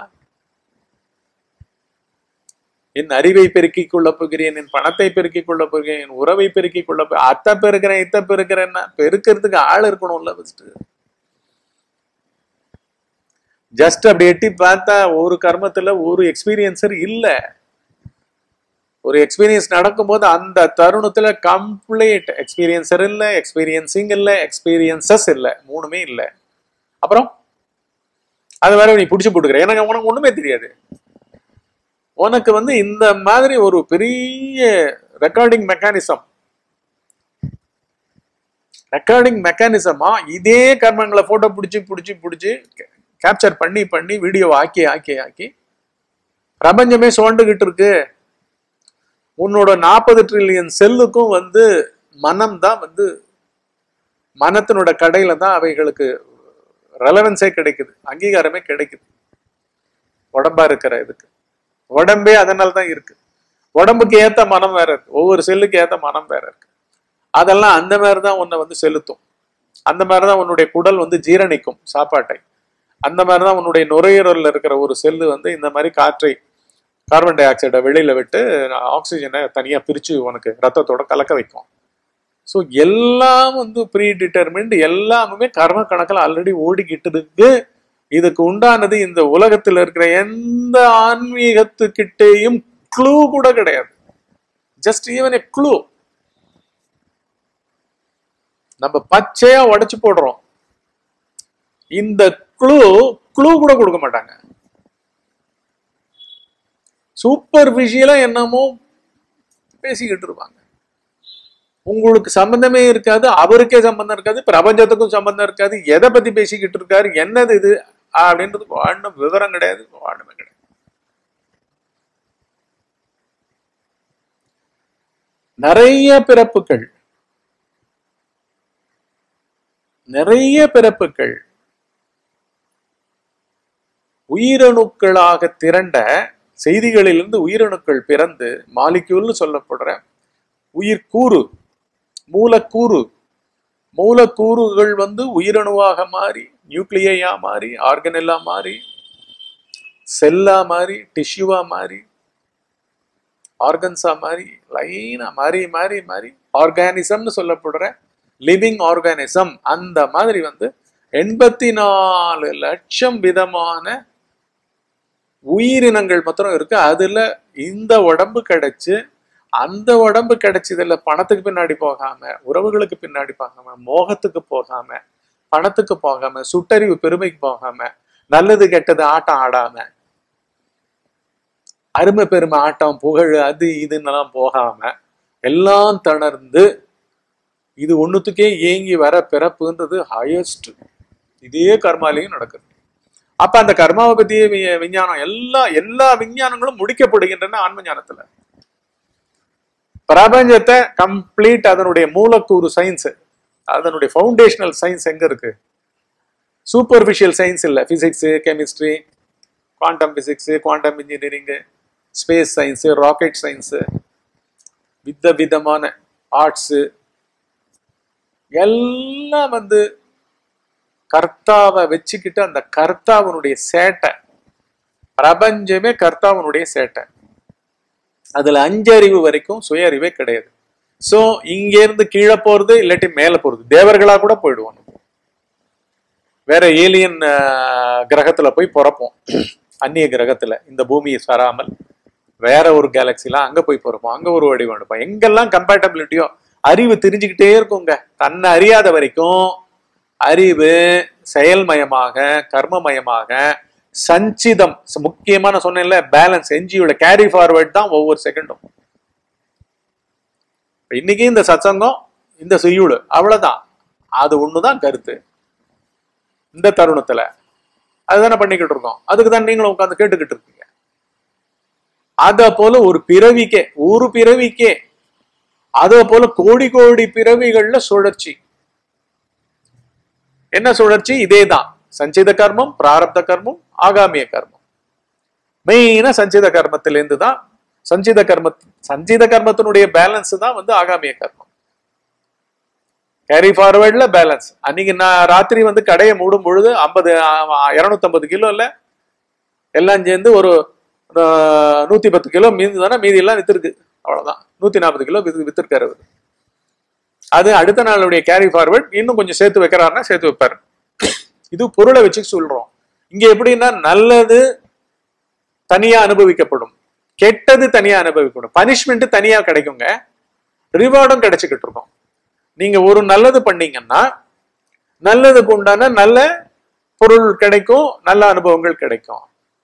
A: என் அறிவை பெருக்கிக் கொள்ள போகிறேன் என் பணத்தை பெருக்கிக் கொள்ள போகிறேன் என் உறவை பெருக்கிக் கொள்ள போ அத்தை பெருக்கிறேன் இத்த பெருக்கிறேன்னா பெருக்கிறதுக்கு ஆள் இருக்கணும்ல ஃபர்ஸ்ட் ஜஸ்ட் அப்படி எட்டி பார்த்தா ஒரு கர்மத்துல ஒரு எக்ஸ்பீரியன்சர் இல்ல ஒரு எக்ஸ்பீரியன்ஸ் நடக்கும்போது அந்த தருணத்துல கம்ப்ளீட் எக்ஸ்பீரியன்சர் இல்ல எக்ஸ்பீரியன்சிங் இல்ல எக்ஸ்பீரியன்சஸ் இல்ல மூணுமே இல்ல அப்புறம் அது வேற நீ பிடிச்சு போட்டுக்கிற எனக்கு உனக்கு ஒண்ணுமே தெரியாது உனக்கு வந்து இந்த மாதிரி ஒரு பெரிய ரெக்கார்டிங் மெக்கானிசம் ரெக்கார்டிங் மெக்கானிசமா இதே கர்மங்களை போட்டோ பிடிச்சி பிடிச்சி பிடிச்சி கேப்சர் பண்ணி பண்ணி வீடியோ ஆக்கி ஆக்கி ஆக்கி பிரபஞ்சமே சுவண்டுகிட்டு இருக்கு உன்னோட நாற்பது ட்ரில்லியன் செல்லுக்கும் வந்து மனம் தான் வந்து மனத்தினோட கடையில தான் அவைகளுக்கு ரெலவன்ஸே கிடைக்குது அங்கீகாரமே கிடைக்குது உடம்பா இருக்கிற இதுக்கு உடம்பே அதனால தான் இருக்கு உடம்புக்கு ஏத்த மனம் வேற இருக்கு ஒவ்வொரு செல்லுக்கு ஏத்த மனம் வேற இருக்கு அதெல்லாம் அந்த மாதிரி தான் உன்னை வந்து செலுத்தும் அந்த மாதிரி தான் உன்னுடைய குடல் வந்து ஜீரணிக்கும் சாப்பாட்டை அந்த மாதிரி தான் உன்னுடைய நுரையீரலில் இருக்கிற ஒரு செல்லு வந்து இந்த மாதிரி காற்றை கார்பன் டை ஆக்சைடை வெளியில விட்டு ஆக்சிஜனை தனியா பிரிச்சு உனக்கு ரத்தத்தோட கலக்க வைக்கும் ஸோ எல்லாம் வந்து ப்ரீ டிட்டர்மின்ட் எல்லாமே கர்ம கணக்கில் ஆல்ரெடி ஓடிக்கிட்டு இருக்கு இதுக்கு உண்டானது இந்த உலகத்தில் இருக்கிற எந்த ஆன்மீகத்துக்கிட்டேயும் க்ளூ கூட கிடையாது ஜஸ்ட் ஈவன் எ க்ளூ நம்ம பச்சையா உடைச்சு போடுறோம் இந்த க்ளூ க்ளூ கூட கொடுக்க மாட்டாங்க சூப்பர்ஃபிஷியலா என்னமோ பேசிக்கிட்டு இருப்பாங்க உங்களுக்கு சம்பந்தமே இருக்காது அவருக்கே சம்பந்தம் இருக்காது பிரபஞ்சத்துக்கும் சம்பந்தம் இருக்காது எதை பத்தி பேசிக்கிட்டு இருக்காரு என்னது இது அப்படின்றதுக்கு ஒன்றும் விவரம் கிடையாது ஒண்ணுமே கிடையாது நிறைய பிறப்புகள் நிறைய பிறப்புகள் உயிரணுக்களாக திரண்ட செய்திகளிலிருந்து உயிரணுக்கள் பிறந்து மாலிக்யூல்னு சொல்லப்படுற உயிர்கூறு மூலக்கூறு மூலக்கூறுகள் வந்து உயிரணுவாக மாறி நியூக்ளியா மாறி ஆர்கனெல்லா மாறி செல்லா மாறி டிஷ்யூவா மாறி ஆர்கன்ஸா மாறி லைனா மாறி மாறி மாறி ஆர்கானிசம்னு சொல்லப்படுற லிவிங் ஆர்கானிசம் அந்த மாதிரி வந்து எண்பத்தி நாலு லட்சம் விதமான உயிரினங்கள் மாத்திரம் இருக்கு அதுல இந்த உடம்பு கிடைச்சு அந்த உடம்பு கிடைச்சதுல பணத்துக்கு பின்னாடி போகாம உறவுகளுக்கு பின்னாடி போகாம மோகத்துக்கு போகாம பணத்துக்கு போகாம சுட்டறிவு பெருமைக்கு போகாம நல்லது கெட்டது ஆட்டம் ஆடாம அருமை பெருமை ஆட்டம் புகழ் அது இதுன்னெல்லாம் போகாம எல்லாம் தணர்ந்து இது ஒண்ணுத்துக்கே ஏங்கி வர பிறப்புன்றது ஹையஸ்ட் இதே கர்மாலையும் நடக்குது அப்ப அந்த கர்மாவை பத்திய வி- விஞ்ஞானம் எல்லா எல்லா விஞ்ஞானங்களும் முடிக்கப்படுகின்றன ஆன்ம ஞானத்துல பிரபஞ்சத்தை கம்ப்ளீட் அதனுடைய மூலக்கூறு சயின்ஸ் அதனுடைய ஃபவுண்டேஷனல் சயின்ஸ் எங்க இருக்கு சூப்பர்ஃபிஷியல் சயின்ஸ் இல்ல physics chemistry quantum physics quantum engineering space science rocket science வித விதமான ஆர்ட்ஸ் எல்லாம் வந்து கர்த்தாவை வச்சுக்கிட்டு அந்த கர்த்தாவனுடைய சேட்டை பிரபஞ்சமே கர்த்தாவனுடைய சேட்டை அதுல அஞ்சறிவு வரைக்கும் சுய அறிவே கிடையாது சோ இங்க இருந்து கீழே போறது இல்லாட்டி மேல போறது தேவர்களா கூட போயிடுவாங்க வேற ஏலியன் கிரகத்துல போய் பிறப்போம் அந்நிய கிரகத்துல இந்த பூமியை சாராமல் வேற ஒரு கேலக்சில அங்க போய் பிறப்போம் அங்க ஒரு வடிவம் எடுப்போம் எங்கெல்லாம் கம்பேட்டபிலிட்டியோ அறிவு தெரிஞ்சுக்கிட்டே இருக்குங்க தன்னை அறியாத வரைக்கும் அறிவு செயல்மயமாக கர்மமயமாக சஞ்சிதம் முக்கியமா நான் சொன்னேன்ல பேலன்ஸ் என்ஜியோட கேரி ஃபார்வர்ட் தான் ஒவ்வொரு செகண்டும் இன்னைக்கு இந்த சத்சங்கம் இந்த செய்யுள் அவ்வளவுதான் அது ஒண்ணுதான் கருத்து இந்த தருணத்துல அதுதானே பண்ணிக்கிட்டு இருக்கோம் அதுக்கு தான் நீங்களும் உட்காந்து கேட்டுக்கிட்டு இருக்கீங்க அத போல ஒரு பிறவிக்கே ஒரு பிறவிக்கே அதே போல கோடி கோடி பிறவிகள்ல சுழற்சி என்ன சுழற்சி இதேதான் சஞ்சித கர்மம் பிராரப்த கர்மம் ஆகாமிய கர்மம் மெயினா சஞ்சித கர்மத்திலேருந்து தான் சஞ்சித கர்ம சஞ்சித கர்மத்தினுடைய பேலன்ஸ் தான் வந்து ஆகாமிய கர்மம் கேரி ஃபார்வர்ட்ல பேலன்ஸ் அன்னைக்கு நான் ராத்திரி வந்து கடையை மூடும் பொழுது ஐம்பது இருநூத்தி ஐம்பது கிலோ இல்ல எல்லாம் சேர்ந்து ஒரு ஆஹ், நூத்தி பத்து கிலோ மீந்து தானே மீதி எல்லாம் வித்திருக்கு அவ்வளவுதான் நூத்தி நாற்பது கிலோ வித்து வித்திருக்காரு அவரு அது அடுத்த நாளுடைய கேரி ஃபார்வர்ட் இன்னும் கொஞ்சம் சேர்த்து வைக்கிறாருன்னா சேர்த்து வைப்பாரு இது பொருளை வச்சு சொல்றோம் இங்க எப்படின்னா நல்லது தனியா அனுபவிக்கப்படும் கெட்டது தனியா அனுபவிக்கப்படும் பனிஷ்மெண்ட் தனியா கிடைக்குங்க ரிவார்டும் கிடைச்சுக்கிட்டு இருக்கும் நீங்க ஒரு நல்லது பண்ணீங்கன்னா நல்லதுக்கு உண்டான நல்ல பொருள் கிடைக்கும் நல்ல அனுபவங்கள் கிடைக்கும்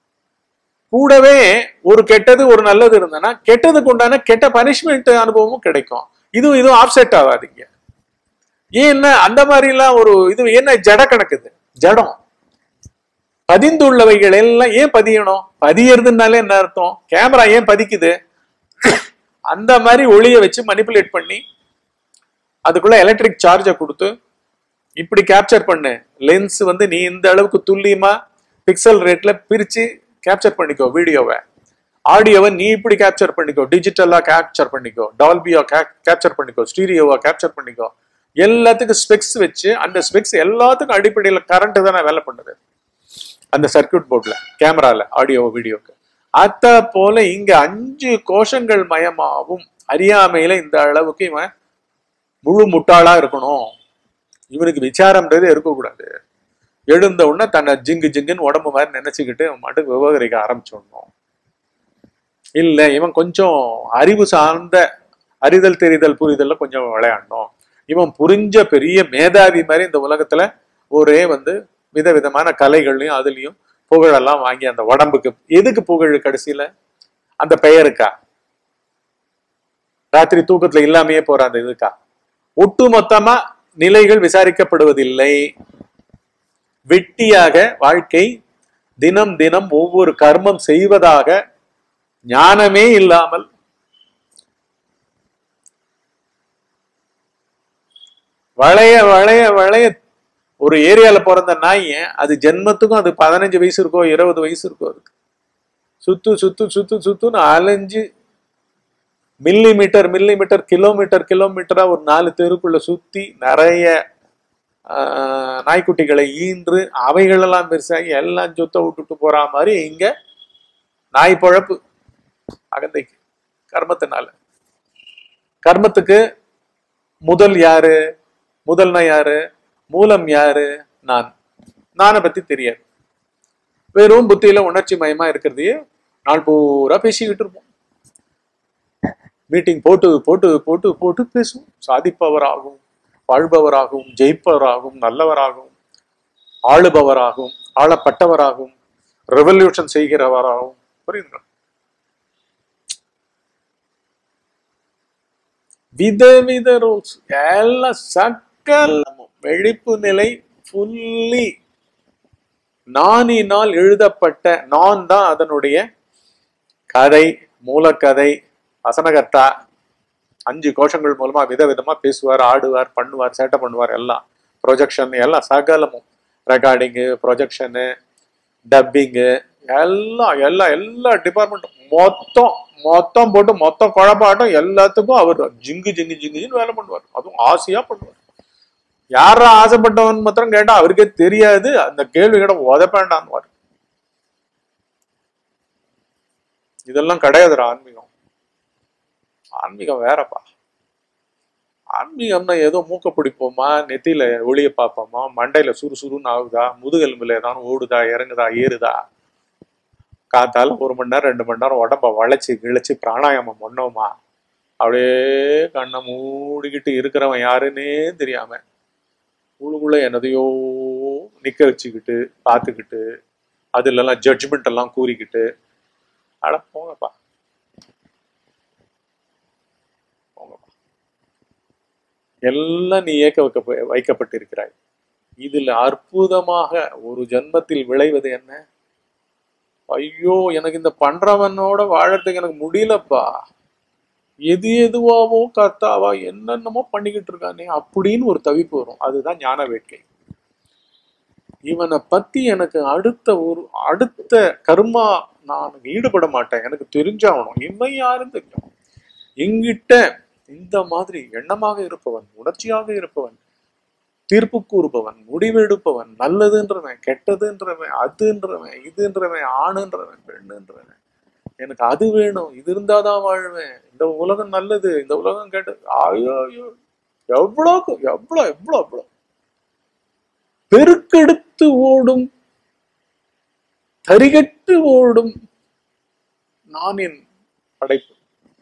A: கூடவே ஒரு கெட்டது ஒரு நல்லது இருந்ததுன்னா கெட்டதுக்கு உண்டான கெட்ட பனிஷ்மெண்ட் அனுபவமும் கிடைக்கும் இதுவும் இதுவும் ஆப்செட் ஆகாதீங்க ஏன்னா அந்த மாதிரிலாம் ஒரு இது என்ன ஜட கணக்குது ஜடம் பதிந்துள்ளவைகள் எல்லாம் ஏன் பதியணும் பதியறதுனாலே என்ன அர்த்தம் கேமரா ஏன் பதிக்குது அந்த மாதிரி ஒளியை வச்சு மனிப்புலேட் பண்ணி அதுக்குள்ள எலக்ட்ரிக் சார்ஜை கொடுத்து இப்படி கேப்சர் பண்ணு லென்ஸ் வந்து நீ இந்த அளவுக்கு துல்லியமா பிக்சல் ரேட்ல பிரிச்சு கேப்சர் பண்ணிக்கோ வீடியோவை ஆடியோவை நீ இப்படி கேப்சர் பண்ணிக்கோ டிஜிட்டலா கேப்சர் பண்ணிக்கோ டால்பியா கேப்சர் பண்ணிக்கோ ஸ்டீரியோவா கேப்சர் பண்ணிக்கோ எல்லாத்துக்கும் ஸ்பெக்ஸ் வச்சு அந்த ஸ்பெக்ஸ் எல்லாத்துக்கும் அடிப்படையில் கரண்ட் தானே வேலை பண்ணுது அந்த சர்க்யூட் போர்ட்ல கேமரால ஆடியோ வீடியோக்கு அத போல இங்க அஞ்சு கோஷங்கள் மயமாவும் அறியாமையில இந்த அளவுக்கு இவன் முழு முட்டாளா இருக்கணும் இவனுக்கு விசாரம்ன்றதே இருக்கக்கூடாது எழுந்த உடனே தன்னை ஜிங்கு ஜிங்குன்னு உடம்பு மாதிரி நினைச்சுக்கிட்டு அவன் மட்டும் விவகரிக்க ஆரம்பிச்சிடணும் இல்ல இவன் கொஞ்சம் அறிவு சார்ந்த அறிதல் தெரிதல் புரிதல்ல கொஞ்சம் விளையாடணும் இவன் புரிஞ்ச பெரிய மேதாவி மாதிரி இந்த உலகத்துல ஒரே வந்து விதவிதமான கலைகள்லையும் அதுலயும் புகழெல்லாம் வாங்கி அந்த உடம்புக்கு எதுக்கு புகழ் கடைசியில அந்த பெயருக்கா ராத்திரி தூக்கத்துல இல்லாமையே போற அந்த இதுக்கா ஒட்டு மொத்தமா நிலைகள் விசாரிக்கப்படுவதில்லை வெட்டியாக வாழ்க்கை தினம் தினம் ஒவ்வொரு கர்மம் செய்வதாக ஞானமே இல்லாமல் வளைய வளைய வளைய ஒரு ஏரியால பிறந்த நாய் அது ஜென்மத்துக்கும் அது பதினஞ்சு வயசு இருக்கோ இருபது வயசு இருக்கோ அதுக்கு சுத்து சுத்து சுத்து சுத்துன்னு அலைஞ்சு millimetre millimetre kilometre கிலோமீட்டரா ஒரு நாலு தெருக்குள்ள சுத்தி நிறைய ஆஹ், நாய்க்குட்டிகளை ஈன்று அவைகளெல்லாம் பெருசாகி எல்லாம் சுத்த விட்டுட்டு போற மாதிரி இங்க நாய் பொழப்பு அகந்தைக்கு கர்மத்தினால கர்மத்துக்கு முதல் யாரு முதல்னா யாரு மூலம் யாரு நான் நானை பத்தி தெரியாது வெறும் புத்தியில உணர்ச்சி மயமா இருக்கிறதையே நாள் பூரா பேசிக்கிட்டு இருப்போம் மீட்டிங் போட்டு போட்டு போட்டு போட்டு பேசுவோம் சாதிப்பவராகவும் வாழ்பவராகவும் ஜெயிப்பவராகவும் நல்லவராகவும் ஆளுபவராகவும் ஆளப்பட்டவராகவும் ரெவல்யூஷன் செய்கிறவராகவும் புரியுதுங்களா விதவித ரோல்ஸ் எல்லாம் சக்கலமும் விழிப்பு நிலை ஃபுல்லி நானினால் எழுதப்பட்ட நான் தான் அதனுடைய கதை மூலக்கதை வசனகர்த்தா அஞ்சு கோஷங்கள் மூலமா விதவிதமா பேசுவார் ஆடுவார் பண்ணுவார் சேட்டை பண்ணுவார் எல்லாம் ப்ரொஜெக்ஷன் எல்லாம் சகலமும் ரெக்கார்டிங்கு ப்ரொஜெக்ஷனு டப்பிங்கு எல்லாம் எல்லா எல்லா டிபார்ட்மெண்ட்டும் மொத்தம் மொத்தம் போட்டு மொத்தம் குழப்பாட்டம் எல்லாத்துக்கும் அவர் ஜிங்கு ஜிங்கு ஜிங்குன்னு வேலை பண்ணுவார் அதுவும் ஆசையா பண்ணுவார் யாரா ஆசைப்பட்டவன் மாத்திரம் கேட்டா அவருக்கே தெரியாது அந்த கேள்வி கேட்ட உதப்பேண்டான்வார் இதெல்லாம் கிடையாதுடா ஆன்மீகம் ஆன்மீகம் வேறப்பா ஆன்மீகம்னா ஏதோ மூக்க பிடிப்போமா நெத்தியில ஒளிய பார்ப்போமா மண்டையில சுறுசுறுன்னு ஆகுதா முதுகெலும்புல ஏதாவது ஓடுதா இறங்குதா ஏறுதா காத்தால ஒரு மணி நேரம் ரெண்டு மணி நேரம் உடம்ப வளைச்சு கிழிச்சு பிராணாயாமம் பண்ணோமா அப்படியே கண்ணை மூடிக்கிட்டு இருக்கிறவன் யாருன்னே தெரியாம உள்ளுக்குள்ள என்னதையோ நிக்க வச்சுக்கிட்டு பார்த்துக்கிட்டு அதுல எல்லாம் ஜட்ஜ்மெண்ட் எல்லாம் கூறிக்கிட்டு அட போங்கப்பா போங்கப்பா எல்லாம் நீ ஏக்க வைக்க வைக்கப்பட்டிருக்கிறாய் இதில் அற்புதமாக ஒரு ஜன்மத்தில் விளைவது என்ன ஐயோ எனக்கு இந்த பண்றவனோட வாழறதுக்கு எனக்கு முடியலப்பா எது எதுவாவோ கர்த்தாவா என்னென்னமோ பண்ணிக்கிட்டு இருக்கானே அப்படின்னு ஒரு தவிப்பு வரும் அதுதான் ஞான வேட்கை இவனை பத்தி எனக்கு அடுத்த ஒரு அடுத்த கர்மா நான் ஈடுபட மாட்டேன் எனக்கு தெரிஞ்சாகணும் இவன் யாருன்னு தெரியும் எங்கிட்ட இந்த மாதிரி எண்ணமாக இருப்பவன் உணர்ச்சியாக இருப்பவன் தீர்ப்பு கூறுபவன் முடிவெடுப்பவன் நல்லதுன்றவன் கெட்டதுன்றவன் அதுன்றவன் இதுன்றவன் ஆணுன்றவன் பெண்ணுன்றவன் எனக்கு அது வேணும் இது இருந்தாதான் வாழ்வேன் இந்த உலகம் நல்லது இந்த உலகம் கெட்டது ஐயோ ஐயோ எவ்வளோ எவ்வளோ எவ்வளோ எவ்வளோ பெருக்கெடுத்து ஓடும் தரிகட்டு ஓடும் நானின் படைப்பு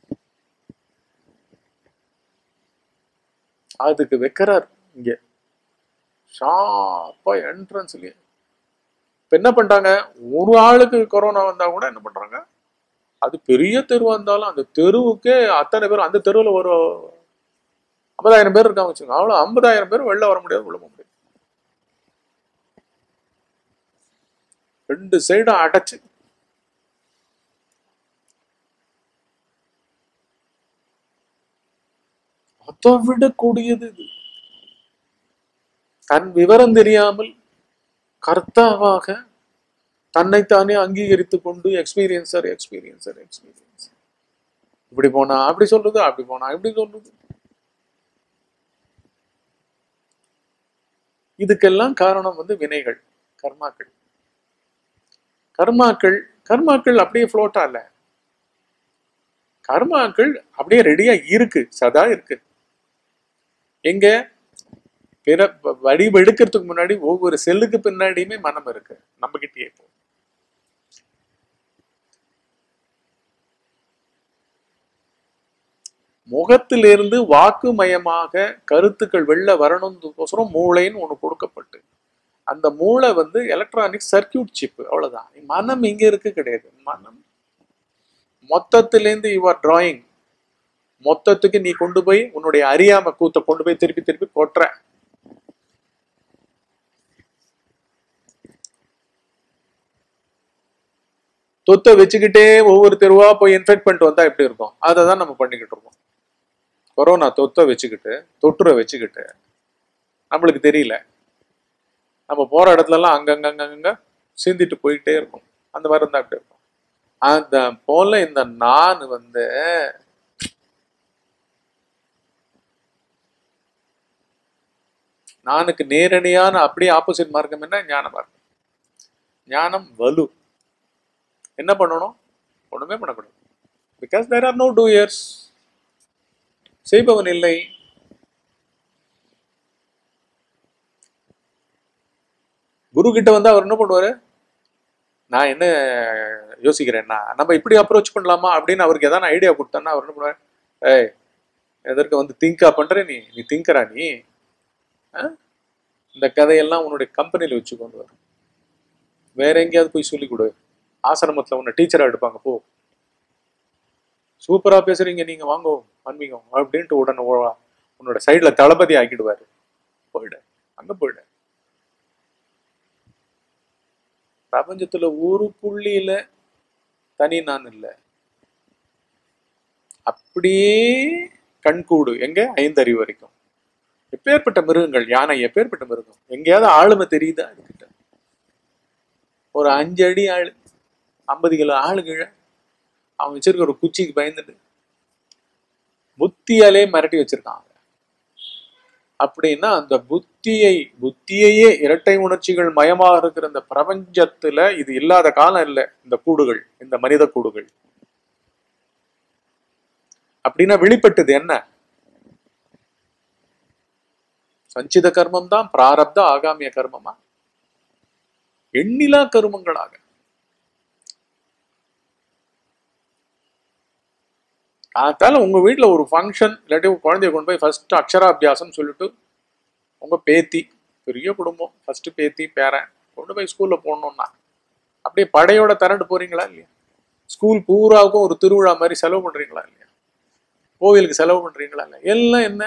A: அதுக்கு வைக்கிறார் இங்க ஷாப்பா என்ட்ரன்ஸ்லயே இப்ப என்ன பண்றாங்க ஒரு ஆளுக்கு கொரோனா வந்தா கூட என்ன பண்றாங்க அது பெரிய தெருவா இருந்தாலும் அந்த தெருவுக்கே அத்தனை பேரும் அந்த தெருவுல ஒரு ஐம்பதாயிரம் பேர் இருக்காங்க வச்சுக்கோங்க அவ்வளவு ஐம்பதாயிரம் பேர் வெளில வர முடியாது உள்ள போக முடியாது ரெண்டு சைடும் அடைச்சு அதை விட கூடியது இது தன் விவரம் தெரியாமல் கர்த்தாவாக தன்னைத்தானே அங்கீகரித்துக் கொண்டு எக்ஸ்பீரியன்சர் எக்ஸ்பீரியன்சர் எக்ஸ்பீரியன்ஸ் இப்படி போனா அப்படி சொல்றது அப்படி போனா இப்படி சொல்றது இதுக்கெல்லாம் காரணம் வந்து வினைகள் கர்மாக்கள் கர்மாக்கள் கர்மாக்கள் அப்படியே ஃப்ளோட்டா இல்ல கர்மாக்கள் அப்படியே ரெடியா இருக்கு சதா இருக்கு எங்க பிற வடிவெடுக்கிறதுக்கு முன்னாடி ஒவ்வொரு செல்லுக்கு பின்னாடியுமே மனம் இருக்கு நம்ம கிட்டே இப்போ முகத்திலிருந்து வாக்குமயமாக கருத்துக்கள் வெளில வரணும்னு மூளைன்னு ஒண்ணு கொடுக்கப்பட்டு அந்த மூளை வந்து எலக்ட்ரானிக் சர்க்கியூட் சிப் அவ்வளவுதான் மனம் இங்க இருக்கு கிடையாது மனம் மொத்தத்திலேருந்து யுவர் டிராயிங் மொத்தத்துக்கு நீ கொண்டு போய் உன்னுடைய அறியாம கூத்த கொண்டு போய் திருப்பி திருப்பி கொட்டுற தொத்தை வச்சுக்கிட்டே ஒவ்வொரு தெருவா போய் இன்ஃபெக்ட் பண்ணிட்டு வந்தா எப்படி இருக்கும் அதை தான் நம்ம பண்ணிக்கிட்டு இருக்கோம் கொரோனா தொத்தை வச்சுக்கிட்டு தொற்றுரை வச்சுக்கிட்டு நம்மளுக்கு தெரியல நம்ம போற இடத்துல எல்லாம் அங்கங்க அங்கங்க சிந்திட்டு போயிட்டே இருக்கும் அந்த மாதிரி இருந்தா அப்படி இருக்கும் அந்த போல இந்த நான் வந்து நானுக்கு நேரடியான அப்படியே ஆப்போசிட் மார்க்கம் என்ன ஞான மார்க்கம் ஞானம் வலு என்ன பண்ணணும் ஒண்ணுமே பண்ணக்கூடாது because there are no doers செய்பவன் இல்லை குரு கிட்ட வந்து அவர் என்ன பண்ணுவாரு நான் என்ன யோசிக்கிறேன்னா நம்ம இப்படி அப்ரோச் பண்ணலாமா அப்படின்னு அவருக்கு எதாவது ஐடியா கொடுத்தேன்னா அவர் என்ன பண்ணுவார் ஏய் எதற்கு வந்து திங்கா பண்ற நீ நீ திங்கரா நீ ஆ? இந்த கதையெல்லாம் உன்னுடைய கம்பெனியில் வச்சு கொண்டு வர வேற எங்கேயாவது போய் சொல்லி கொடு ஆசிரமத்துல உன்னை டீச்சரா எடுப்பாங்க போ சூப்பரா பேசுறீங்க நீங்க வாங்கோ ஆன்மீகம் அப்படின்ட்டு உடனே ஓ- உன்னோட சைடுல தளபதி ஆக்கிடுவாரு போயிடு அங்க போயிடு பிரபஞ்சத்துல ஒரு புள்ளியில தனி நான் இல்லை அப்படியே கண்கூடு எங்க ஐந்தறிவு வரைக்கும் எப்பேற்பட்ட மிருகங்கள் யானை எப்பேற்பட்ட மிருகம் எங்கேயாவது ஆளுமை தெரியுதா அதுகிட்ட ஒரு அஞ்சு அடி ஆளு ஐம்பது கிலோ ஆளு கீழே அவன் வச்சிருக்க ஒரு குச்சிக்கு பயந்துட்டு புத்தியாலே மிரட்டி வச்சிருக்கான் அவன். அப்படின்னா அந்த புத்தியை புத்தியையே இரட்டை உணர்ச்சிகள் மயமாக இருக்கிற இந்த பிரபஞ்சத்துல இது இல்லாத காலம் இல்லை இந்த கூடுகள் இந்த மனித கூடுகள் அப்படின்னா வெளிப்பட்டது என்ன சஞ்சித கர்மம் தான் பிராரப்த ஆகாமிய கர்மமா எண்ணிலா கருமங்களாக அதனால உங்க வீட்ல ஒரு ஃபங்க்ஷன் இல்லாட்டி ஒரு குழந்தைய கொண்டு போய் ஃபர்ஸ்ட் அக்ஷராபியாசம் சொல்லிட்டு உங்க பேத்தி பெரிய குடும்பம் ஃபர்ஸ்ட் பேத்தி பேரன் கொண்டு போய் ஸ்கூல்ல போடணும்னா அப்படியே படையோட திரண்டு போறீங்களா இல்லையா ஸ்கூல் பூராவுக்கும் ஒரு திருவிழா மாதிரி செலவு பண்றீங்களா இல்லையா கோவிலுக்கு செலவு பண்றீங்களா இல்லையா எல்லாம் என்ன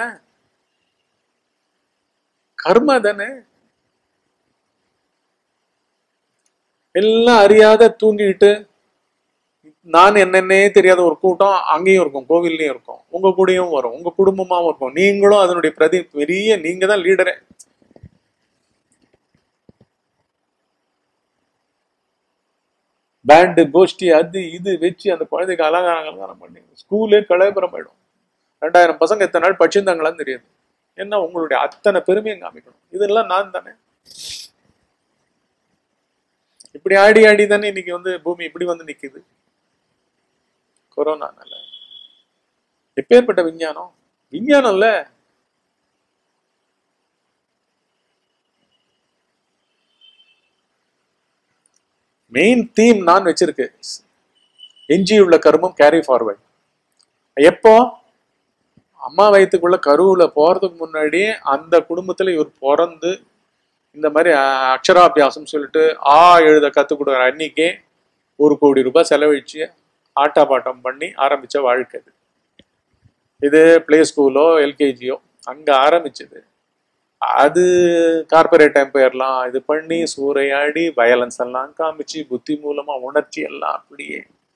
A: கர்மா தானே எல்லாம் அறியாத தூங்கிட்டு நான் என்னன்னே தெரியாத ஒரு கூட்டம் அங்கேயும் இருக்கும் கோவில்லையும் இருக்கும் உங்க கூடயும் வரும் உங்க குடும்பமாவும் இருக்கும் நீங்களும் அதனுடைய பிரதி பெரிய நீங்க தான் லீடரே பேண்டு கோஷ்டி அது இது வச்சு அந்த குழந்தைக்கு அலங்காரம் அலங்காரம் பண்ணி ஸ்கூலே கலைபுரம் ஆயிடும் ரெண்டாயிரம் பசங்க எத்தனை நாள் படிச்சிருந்தாங்களான்னு தெரியாது என்ன உங்களுடைய அத்தனை பெருமையும் காமிக்கணும் இதெல்லாம் நான் தானே இப்படி ஆடி ஆடி தானே இன்னைக்கு வந்து பூமி இப்படி வந்து நிக்குது கொரோனானால எப்பேற்பட்ட விஞ்ஞானம் விஞ்ஞானம் இல்ல மெயின் தீம் நான் வச்சிருக்கு எஞ்சியுள்ள கருமம் கேரி ஃபார்வர்ட் எப்போ அம்மா வயித்துக்குள்ள கருவுல போறதுக்கு முன்னாடியே அந்த குடும்பத்துல இவர் பிறந்து இந்த மாதிரி அஹ், அக்ஷராபியாசம் சொல்லிட்டு ஆ எழுத கத்துக் கொடுக்குற அன்னைக்கே ஒரு கோடி ரூபாய் செலவழிச்சு ஆட்டா பாட்டம் பண்ணி ஆரம்பிச்ச வாழ்க்கை இது இது பிளே ஸ்கூலோ எல்கேஜியோ அங்க ஆரம்பிச்சது அது கார்பரேட் எம்பையர்லாம் இது பண்ணி சூறையாடி வயலன்ஸ் எல்லாம் காமிச்சு புத்தி மூலமா உணர்ச்சி எல்லாம் அப்படியே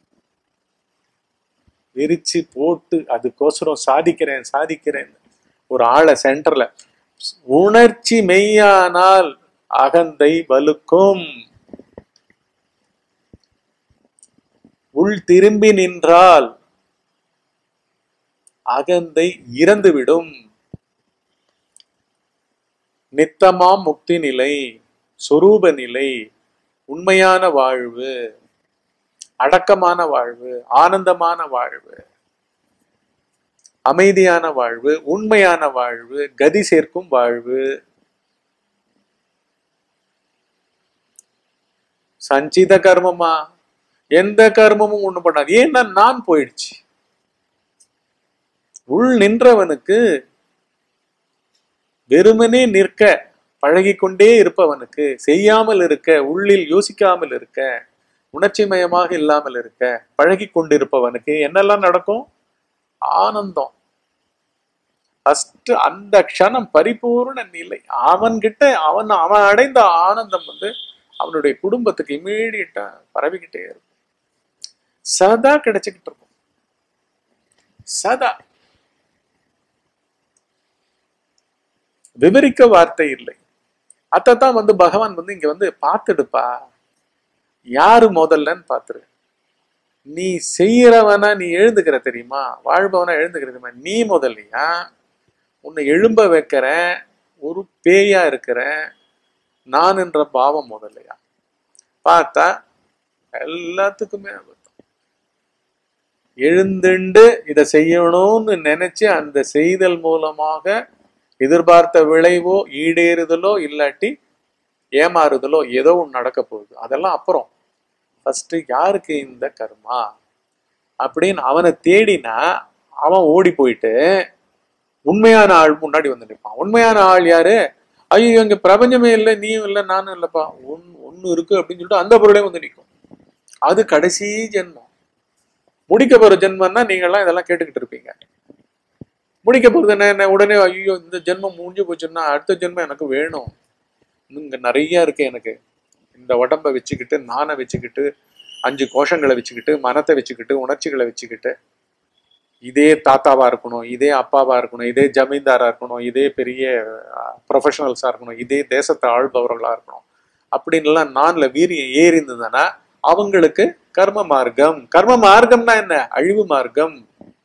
A: விரிச்சு போட்டு அதுக்கோசரம் சாதிக்கிறேன் சாதிக்கிறேன் ஒரு ஆளை சென்டர்ல உணர்ச்சி மெய்யானால் அகந்தை வலுக்கும் உள் திரும்பி நின்றால் அகந்தை இறந்துவிடும் நித்தமாம் முக்தி நிலை சொரூப நிலை உண்மையான வாழ்வு அடக்கமான வாழ்வு ஆனந்தமான வாழ்வு அமைதியான வாழ்வு உண்மையான வாழ்வு கதி சேர்க்கும் வாழ்வு சஞ்சித கர்மமா எந்த கர்மமும் ஒண்ணு பண்ணாது ஏன்னா நான் போயிடுச்சு உள் நின்றவனுக்கு வெறுமனே நிற்க பழகிக்கொண்டே இருப்பவனுக்கு செய்யாமல் இருக்க உள்ளில் யோசிக்காமல் இருக்க உணர்ச்சிமயமாக இல்லாமல் இருக்க பழகி கொண்டிருப்பவனுக்கு என்னெல்லாம் நடக்கும் ஆனந்தம் ஃபர்ஸ்ட் அந்த க்ஷணம் பரிபூர்ண நிலை அவன்கிட்ட அவன் அவன் அடைந்த ஆனந்தம் வந்து அவனுடைய குடும்பத்துக்கு இமீடியட்டா பரவிக்கிட்டே இருக்கும் சதா கிடைச்சுக்கிட்டு இருக்கும் சதா விவரிக்க வார்த்தை இல்லை அதைத்தான் வந்து பகவான் வந்து இங்க வந்து பார்த்துடுப்பா யாரு முதல்லன்னு பாத்துரு நீ செய்யறவனா நீ எழுந்துக்கிற தெரியுமா வாழ்பவனா எழுந்துக்கிற தெரியுமா நீ முதல்லையா உன்னை எழும்ப வைக்கிற ஒரு பேயா இருக்கிற நான் என்ற பாவம் முதல்லையா பார்த்தா எல்லாத்துக்குமே அபத்தம் எழுந்துண்டு இதை செய்யணும்னு நினைச்சு அந்த செய்தல் மூலமாக எதிர்பார்த்த விளைவோ ஈடேறுதலோ இல்லாட்டி ஏமாறுதலோ ஏதோ ஒன்று நடக்க போகுது அதெல்லாம் அப்புறம் ஃபர்ஸ்ட் யாருக்கு இந்த கர்மா அப்படின்னு அவனை தேடினா அவன் ஓடி போயிட்டு உண்மையான ஆள் முன்னாடி வந்து நிற்பான் உண்மையான ஆள் யாரு ஐயோ இங்க பிரபஞ்சமே இல்லை நீயும் இல்லை நானும் இல்லைப்பா ஒன் ஒன்று இருக்கு அப்படின்னு சொல்லிட்டு அந்த பொருளே வந்து நிற்கும் அது கடைசி ஜென்மம் முடிக்க போற ஜென்மம்னா நீங்கள்லாம் இதெல்லாம் கேட்டுக்கிட்டு இருப்பீங்க முடிக்க போறது என்ன என்ன உடனே ஐயோ இந்த ஜென்மம் முடிஞ்சு போச்சுன்னா அடுத்த ஜென்மம் எனக்கு வேணும் இங்க நிறைய இருக்கு எனக்கு இந்த உடம்ப வச்சுக்கிட்டு நானை வச்சுக்கிட்டு அஞ்சு கோஷங்களை வச்சுக்கிட்டு மனத்தை வச்சுக்கிட்டு உணர்ச்சிகளை வச்சுக்கிட்டு இதே தாத்தாவா இருக்கணும் இதே அப்பாவா இருக்கணும் இதே ஜமீன்தாரா இருக்கணும் இதே பெரிய ப்ரொஃபஷனல்ஸா இருக்கணும் இதே தேசத்தை ஆள்பவர்களா இருக்கணும் அப்படின்லாம் நான்ல வீரியம் ஏறி இருந்ததுன்னா அவங்களுக்கு கர்ம மார்க்கம் கர்ம மார்க்கம்னா என்ன அழிவு மார்க்கம்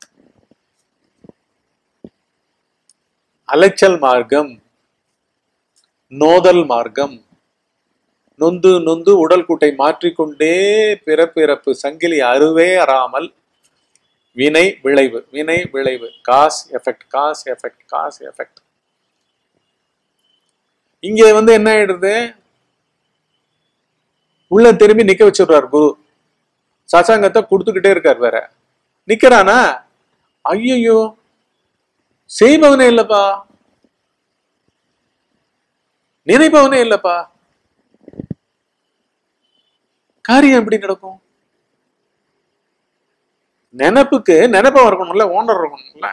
A: அலைச்சல் மார்க்கம் நோதல் மார்க்கம் நொந்து நொந்து உடல் கூட்டை மாற்றிக்கொண்டே பிறப்பிறப்பு சங்கிலி அறுவே அறாமல் வினை விளைவு வினை விளைவு cause effect cause effect cause effect இங்க வந்து என்ன ஆயிடுது உள்ள திரும்பி நிக்க வச்சிடுறார் குரு சசாங்கத்தை கொடுத்துக்கிட்டே இருக்கார் வேற நிக்கிறானா ஐயோ செய்பவனே இல்லப்பா நினைப்பவனே இல்லப்பா காரியம் எப்படி நடக்கும் நினைப்புக்கு நினைப்பவன் இருக்கணும்ல ஓனர் இருக்கணும்ல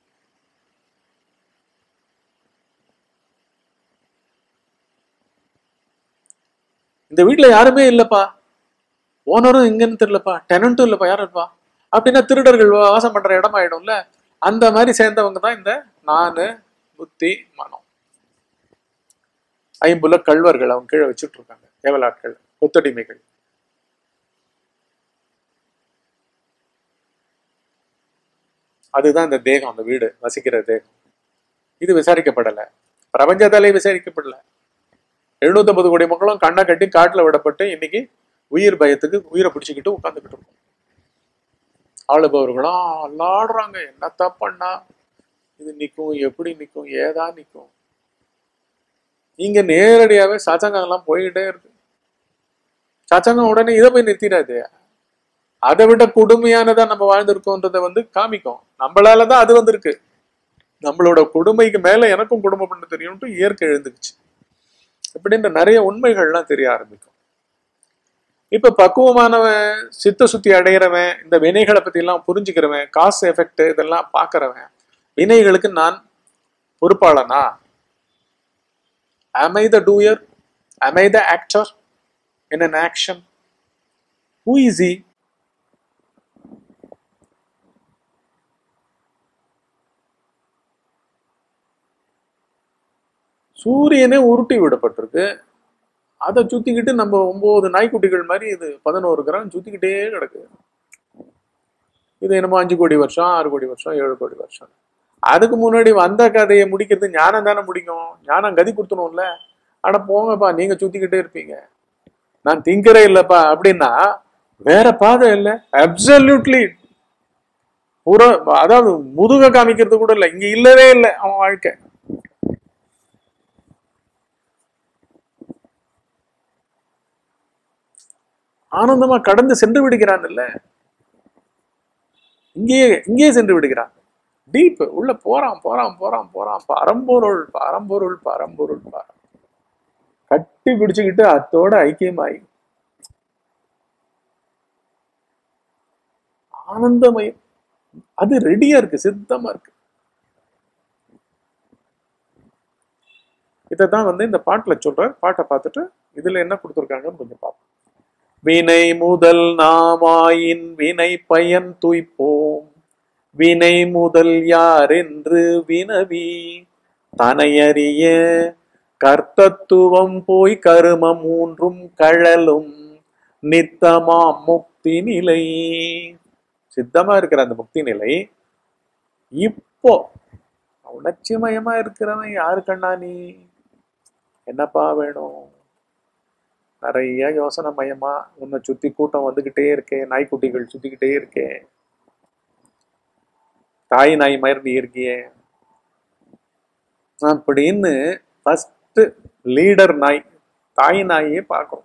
A: இந்த வீட்டுல யாருமே இல்லப்பா ஓனரும் இங்கன்னு தெரியலப்பா டெனண்ட்டும் இல்லப்பா யாரும் இருப்பா அப்படின்னா திருடர்கள் வாசம் பண்ற இடம் ஆயிடும்ல அந்த மாதிரி சேர்ந்தவங்க தான் இந்த நானு புத்தி மனம் ஐம்புல கள்வர்கள் அவங்க கீழே வச்சுட்டு இருக்காங்க ஏவலாட்கள் கொத்தடிமைகள் அதுதான் இந்த தேகம் அந்த வீடு வசிக்கிற தேகம் இது விசாரிக்கப்படலை பிரபஞ்சத்தாலே விசாரிக்கப்படல எழுநூத்தம்பது கோடி மக்களும் கண்ணை கட்டி காட்டுல விடப்பட்டு இன்னைக்கு உயிர் பயத்துக்கு உயிரை பிடிச்சிக்கிட்டு உட்காந்துக்கிட்டு இருக்கோம் ஆளுபவர்களும் அல்லாடுறாங்க என்னத்தா பண்ணா இது நிற்கும் எப்படி நிற்கும் ஏதா நிற்கும் இங்க நேரடியாவே சச்சங்கம் எல்லாம் போய்கிட்டே இருக்கு சச்சங்கம் உடனே இதை போய் நிறுத்திடாது அதை விட கொடுமையானதா நம்ம வாழ்ந்திருக்கோன்றத வந்து காமிக்கும் நம்மளாலதான் அது வந்திருக்கு நம்மளோட கொடுமைக்கு மேல எனக்கும் குடும்பம் பண்ண தெரியும்ட்டு இயற்கை எழுந்துக்குச்சு இப்படின்ற நிறைய உண்மைகள்லாம் தெரிய ஆரம்பிக்கும் இப்ப பக்குவமானவன் சித்த சுத்தி அடையிறவன் இந்த வினைகளை பத்தி எல்லாம் புரிஞ்சுக்கிறவன் காசு எஃபெக்ட் இதெல்லாம் பாக்குறவன் வினைகளுக்கு நான் பொறுப்பாளனா am i the doer am i the actor in an action who is he சூரியனே உருட்டி விடப்பட்டிருக்கு அதை சுத்திக்கிட்டு நம்ம ஒன்பது நாய்க்குட்டிகள் மாதிரி இது பதினோரு கிராம் சுத்திக்கிட்டே கிடக்கு இது என்னமோ அஞ்சு கோடி வருஷம் ஆறு கோடி வருஷம் ஏழு கோடி வருஷம் அதுக்கு முன்னாடி வந்த கதையை முடிக்கிறது ஞானம் தானே முடிக்கும் ஞானம் கதி கொடுத்தணும்ல ஆனா போங்கப்பா நீங்க சுத்திக்கிட்டே இருப்பீங்க நான் திங்கரே இல்லப்பா அப்படின்னா வேற பாதை இல்லை அப்சல்யூட்லி பூரா அதாவது முதுக காமிக்கிறது கூட இல்லை இங்க இல்லவே இல்லை அவன் வாழ்க்கை ஆனந்தமா கடந்து சென்று விடுகிறான் இல்ல இங்கேயே இங்கேயே சென்று விடுகிறான் டீப் உள்ள போறான் போறான் போறான் போறான் பரம்பொருள் பரம்பொருள் பரம்பொருள் பரம் கட்டி பிடிச்சுக்கிட்டு அத்தோட ஐக்கியமாயி ஆனந்தமயம் அது ரெடியா இருக்கு சித்தமா இருக்கு இதைத்தான் வந்து இந்த பாட்டுல சொல்ற பாட்டை பார்த்துட்டு இதுல என்ன கொடுத்துருக்காங்கன்னு கொஞ்சம் பார்ப்போம் வினை முதல் நாமாயின் வினை பயன் துய்ப்போம் வினை முதல் யார் என்று வினவி தனையறிய கர்த்தத்துவம் போய் கருமம் மூன்றும் கழலும் நித்தமாம் முக்தி நிலை சித்தமா இருக்கிற அந்த முக்தி நிலை இப்போ உணர்ச்சிமயமா இருக்கிறவன் யாரு கண்ணா நீ என்னப்பா வேணும் நிறைய யோசனை மயமா உன்னை சுத்தி கூட்டம் வந்துகிட்டே இருக்கேன் நாய்க்குட்டிகள் சுத்திக்கிட்டே இருக்கேன் தாய் நாய் மாதிரி நீ இருக்கியே அப்படின்னு ஃபர்ஸ்ட் லீடர் நாய் தாய் நாயே பார்க்கிறோம்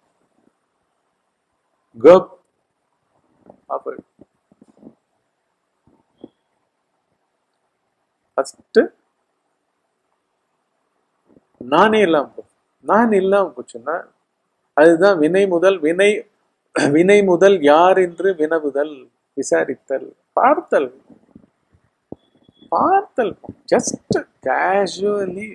A: கப் அப்ப ஃபர்ஸ்ட் நானே இல்லாம போச்சு நான் இல்லாம போச்சுன்னா அதுதான் வினை முதல் வினை வினை முதல் யார் என்று வினவுதல் விசாரித்தல் பார்த்தல் பார்த்தல் ஜஸ்ட் கேஷுவலி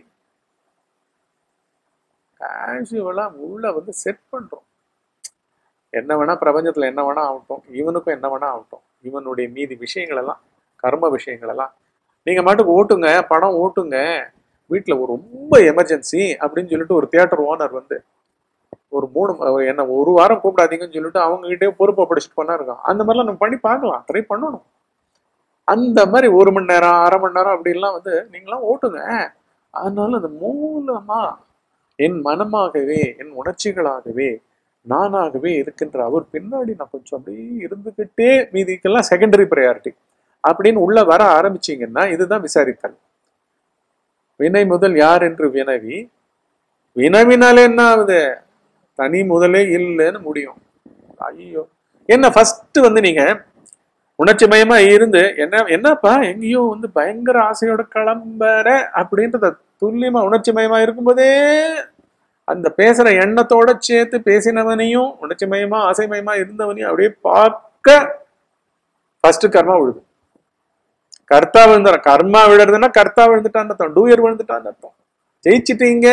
A: கேஷுவலா உள்ள வந்து செட் பண்றோம் என்ன வேணா பிரபஞ்சத்துல என்ன வேணா ஆகட்டும் இவனுக்கும் என்ன வேணா ஆகட்டும் இவனுடைய மீதி விஷயங்கள் எல்லாம் கர்ம விஷயங்கள் எல்லாம் நீங்க மாட்டுக்கு ஓட்டுங்க படம் ஓட்டுங்க வீட்டுல ஒரு ரொம்ப எமர்ஜென்சி அப்படின்னு சொல்லிட்டு ஒரு தியேட்டர் ஓனர் வந்து ஒரு மூணு ம- என்ன ஒரு வாரம் கூப்பிடாதீங்கன்னு சொல்லிட்டு அவங்க கிட்டே பொறுப்பை படிச்சுட்டு பண்ணா இருக்கான் அந்த மாதிரிலாம் நம்ம பண்ணி பார்க்கலாம் ட்ரை பண்ணணும் அந்த மாதிரி ஒரு மணி நேரம் அரை மணி நேரம் அப்படிலாம் வந்து நீங்களாம் ஓட்டுங்க அதனால அந்த மூலமா என் மனமாகவே என் உணர்ச்சிகளாகவே நானாகவே இருக்கின்ற அவர் பின்னாடி நான் கொஞ்சம் அப்படியே இருந்துகிட்டே மீதிக்கெல்லாம் செகண்டரி ப்ரையாரிட்டி அப்படின்னு உள்ள வர ஆரம்பிச்சீங்கன்னா இதுதான் விசாரித்தல் வினை முதல் யார் என்று வினவி வினவினாலே என்ன ஆகுது தனி முதலே இல்லைன்னு முடியும் ஐயோ என்ன ஃபர்ஸ்ட் வந்து நீங்க உணர்ச்சி மயமா இருந்து என்ன என்னப்பா எங்கேயோ வந்து பயங்கர ஆசையோட கிளம்புற அப்படின்றத துல்லியமா உணர்ச்சி மயமா இருக்கும்போதே அந்த பேசுற எண்ணத்தோட சேர்த்து பேசினவனையும் உணர்ச்சி மயமா ஆசை மயமா இருந்தவனையும் அப்படியே பார்க்க ஃபர்ஸ்ட் கர்மா விழுது கர்த்தா விழுந்துற கர்மா விழுறதுன்னா கர்த்தா விழுந்துட்டான்னு அர்த்தம் டூயர் விழுந்துட்டான்னு அர்த்தம் ஜெயிச்சிட்டீங்க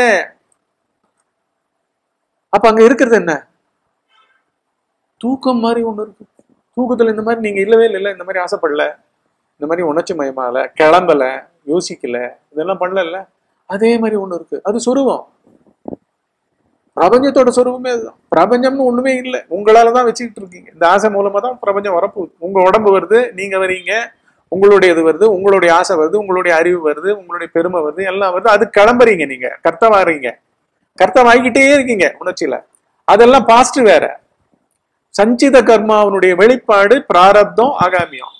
A: அப்ப அங்க இருக்கிறது என்ன தூக்கம் மாதிரி ஒண்ணு இருக்கு தூக்கத்துல இந்த மாதிரி நீங்க இல்லவே இல்லை இந்த மாதிரி ஆசைப்படல இந்த மாதிரி உணர்ச்சி மயமால கிளம்பல யோசிக்கல இதெல்லாம் பண்ணல அதே மாதிரி ஒண்ணு இருக்கு அது சொருவம் பிரபஞ்சத்தோட சொருவமே அதுதான் பிரபஞ்சம்னு ஒண்ணுமே இல்லை உங்களால தான் வச்சுக்கிட்டு இருக்கீங்க இந்த ஆசை மூலமா தான் பிரபஞ்சம் வரப்போகுது உங்க உடம்பு வருது நீங்க வரீங்க உங்களுடையது வருது உங்களுடைய ஆசை வருது உங்களுடைய அறிவு வருது உங்களுடைய பெருமை வருது எல்லாம் வருது அது கிளம்புறீங்க நீங்க கர்த்தவாறீங்க கர்த்தவாகிக்கிட்டே இருக்கீங்க உணர்ச்சியில அதெல்லாம் பாஸ்ட் வேற சஞ்சித கர்மாவனுடைய வெளிப்பாடு பிராரப்தம் ஆகாமியம்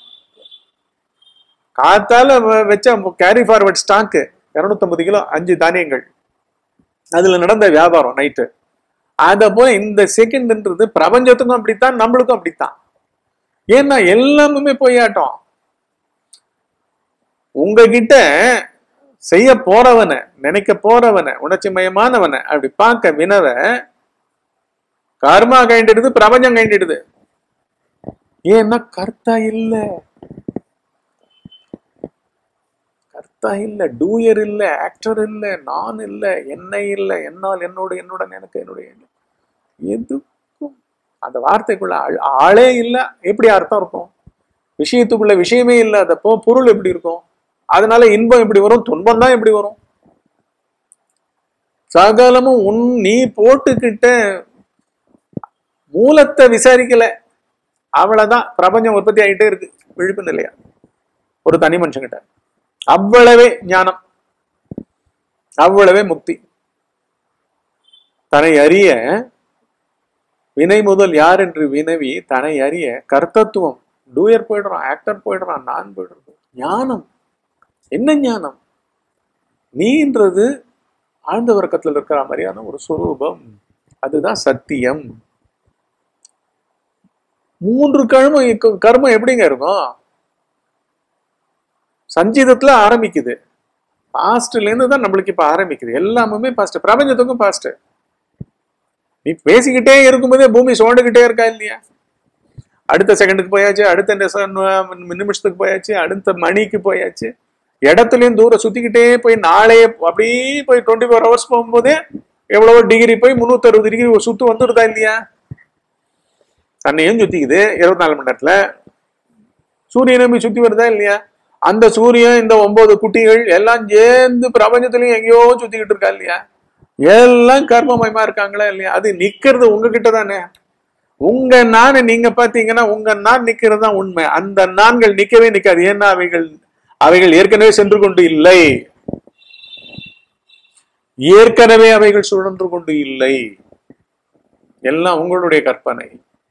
A: காத்தால வ- வச்ச கேரி ஃபார்வர்ட் ஸ்டாக்கு இருநூத்தம்பது கிலோ அஞ்சு தானியங்கள் அதுல நடந்த வியாபாரம் நைட்டு அத போய் இந்த செகண்ட்ன்றது பிரபஞ்சத்துக்கும் அப்படித்தான் நம்மளுக்கும் அப்படித்தான் ஏன்னா எல்லாமே பொய்யாட்டம் உங்ககிட்ட செய்ய போறவனை நினைக்க போறவனை உணர்ச்சி மயமானவனை அப்படி பார்க்க வினவ கர்மா கைண்டிடுது பிரபஞ்சம் கைண்டிடுது ஏன்னா கர்த்தா இல்ல கர்த்தா இல்ல டூயர் இல்ல ஆக்டர் இல்ல நான் இல்ல என்னை இல்ல என்னால் என்னோட என்னுடன் எனக்கு என்னுடைய எதுக்கும் அந்த வார்த்தைக்குள்ள ஆள்- ஆளே இல்ல எப்படி அர்த்தம் இருக்கும் விஷயத்துக்குள்ள விஷயமே இல்லாதப்போ பொருள் எப்படி இருக்கும் அதனால இன்பம் எப்படி வரும் துன்பம் தான் எப்படி வரும் சகலமும் உன் நீ போட்டுக்கிட்ட மூலத்தை விசாரிக்கல அவ்வளவுதான் பிரபஞ்சம் உற்பத்தி ஆகிட்டே இருக்கு விழிப்பு நிலையா ஒரு தனி மனுஷங்கிட்ட அவ்வளவே ஞானம் அவ்வளவே முக்தி தன்னை அறிய வினை முதல் யார் என்று வினவி தன்னை அறிய கர்த்தத்துவம் டூயர் போயிடுறான் ஆக்டர் போயிடுறான் நான் போயிடுறது ஞானம் என்ன ஞானம் நீன்றது ஆழ்ந்த வர்க்கத்தில் இருக்கிற மாதிரியான ஒரு சுரூபம் அதுதான் சத்தியம் மூன்று கர்மம் இருக்கு- கர்மம் எப்படிங்க இருக்கும் சஞ்சீதத்துல ஆரம்பிக்குது பாஸ்ட்ல இருந்து தான் நம்மளுக்கு இப்ப ஆரம்பிக்குது எல்லாமே பாஸ்ட் பிரபஞ்சத்துக்கும் பாஸ்ட் நீ பேசிக்கிட்டே இருக்கும்போதே பூமி சோண்டுகிட்டே இருக்கா இல்லையா அடுத்த செகண்டுக்கு போயாச்சு அடுத்த நிச- நு- நிமிஷத்துக்கு போயாச்சு அடுத்த மணிக்கு போயாச்சு இடத்துலயும் தூரம் சுத்திக்கிட்டே போய் நாளே அப்படியே போய் டுவெண்ட்டி ஃபோர் ஹவர்ஸ் போகும்போதே எவ்வளவோ டிகிரி போய் முந்நூத்தி அறுபது டிகிரி ஒரு சுத்து வந்துருதா இல்லையா தன்னையும் சுத்திக்குது இருபத்தி நாலு மணி நேரத்துல சூரியனை போய் சுத்தி வருதா இல்லையா அந்த சூரியன் இந்த ஒன்பது குட்டிகள் எல்லாம் சேர்ந்து பிரபஞ்சத்திலயும் எங்கேயோ சுத்திக்கிட்டு இருக்கா இல்லையா எல்லாம் கர்மமயமா இருக்காங்களா இல்லையா அது நிக்கிறது உங்ககிட்ட தானே உங்க நான் நீங்க பாத்தீங்கன்னா உங்க நான் நிக்கிறது தான் உண்மை அந்த நான்கள் நிக்கவே நிக்காது ஏன்னா அவைகள் அவைகள் ஏற்கனவே சென்று கொண்டு இல்லை ஏற்கனவே அவைகள் சுழன்று கொண்டு இல்லை எல்லாம் உங்களுடைய கற்பனை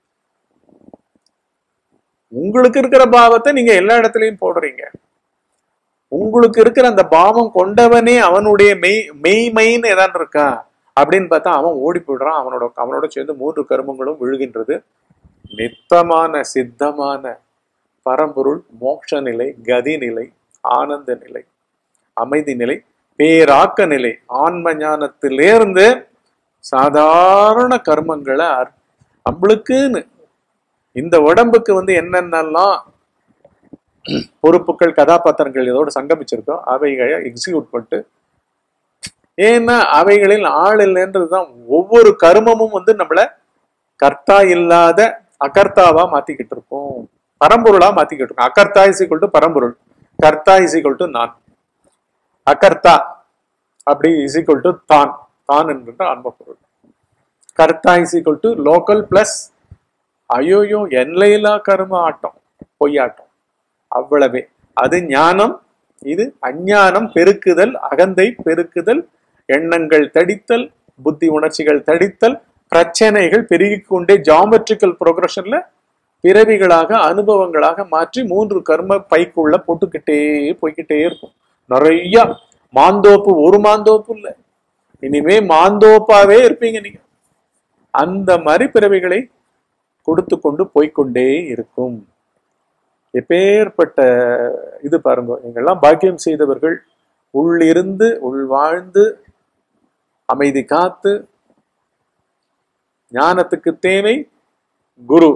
A: உங்களுக்கு இருக்கிற பாவத்தை நீங்க எல்லா இடத்துலயும் போடுறீங்க உங்களுக்கு இருக்கிற அந்த பாவம் கொண்டவனே அவனுடைய மெய் மெய்மைன்னு ஏதாவது இருக்கா அப்படின்னு பார்த்தா அவன் ஓடி போயிடுறான் அவனோட அவனோட சேர்ந்து மூன்று கருமங்களும் விழுகின்றது நித்தமான சித்தமான பரம்பொருள் மோட்ச நிலை கதி நிலை ஆனந்த நிலை அமைதி நிலை பேராக்க நிலை ஆன்ம ஞானத்திலிருந்து சாதாரண கர்மங்களை அர்- நம்மளுக்குன்னு இந்த உடம்புக்கு வந்து என்னென்னலாம் பொறுப்புகள் கதாபாத்திரங்கள் இதோட சங்கமிச்சிருக்கோ அவைகளை எக்ஸிக்யூட் பண்ணிட்டு ஏன்னா அவைகளில் ஆள் இல்லைன்றதுதான் ஒவ்வொரு கருமமும் வந்து நம்மள கர்த்தா இல்லாத அகர்த்தாவா மாத்திக்கிட்டு இருக்கோம் பரம்பொருளா மாத்திக்கிட்டு இருக்கோம் அகர்த்தா இஸ் டு பரம்பொருள் கர்த்தா இஸ் டு நான் அகர்த்தா அப்படி இஸ் டு தான் தான் என்கின்ற ஆன்ம பொருள் கர்த்தா இஸ் டு லோக்கல் பிளஸ் அயோயோ எல்லையில்லா கரும ஆட்டம் பொய்யாட்டம் அவ்வளவே அது ஞானம் இது அஞ்ஞானம் பெருக்குதல் அகந்தை பெருக்குதல் எண்ணங்கள் தடித்தல் புத்தி உணர்ச்சிகள் தடித்தல் பிரச்சனைகள் பெருகிக் கொண்டே ஜாமெட்ரிக்கல் ப்ரோக்ரஷன்ல பிறவிகளாக அனுபவங்களாக மாற்றி மூன்று கர்ம பைக்குள்ள போட்டுக்கிட்டே போய்க்கிட்டே இருக்கும் நிறைய மாந்தோப்பு ஒரு மாந்தோப்பு இல்ல இனிமே மாந்தோப்பாவே இருப்பீங்க நீங்க அந்த மாதிரி பிறவிகளை கொடுத்து கொண்டு போய்க்கொண்டே இருக்கும் எப்பேற்பட்ட இது பாருங்க நீங்கள்லாம் பாக்கியம் செய்தவர்கள் உள்ளிருந்து உள்வாழ்ந்து அமைதி காத்து ஞானத்துக்கு தேவை குரு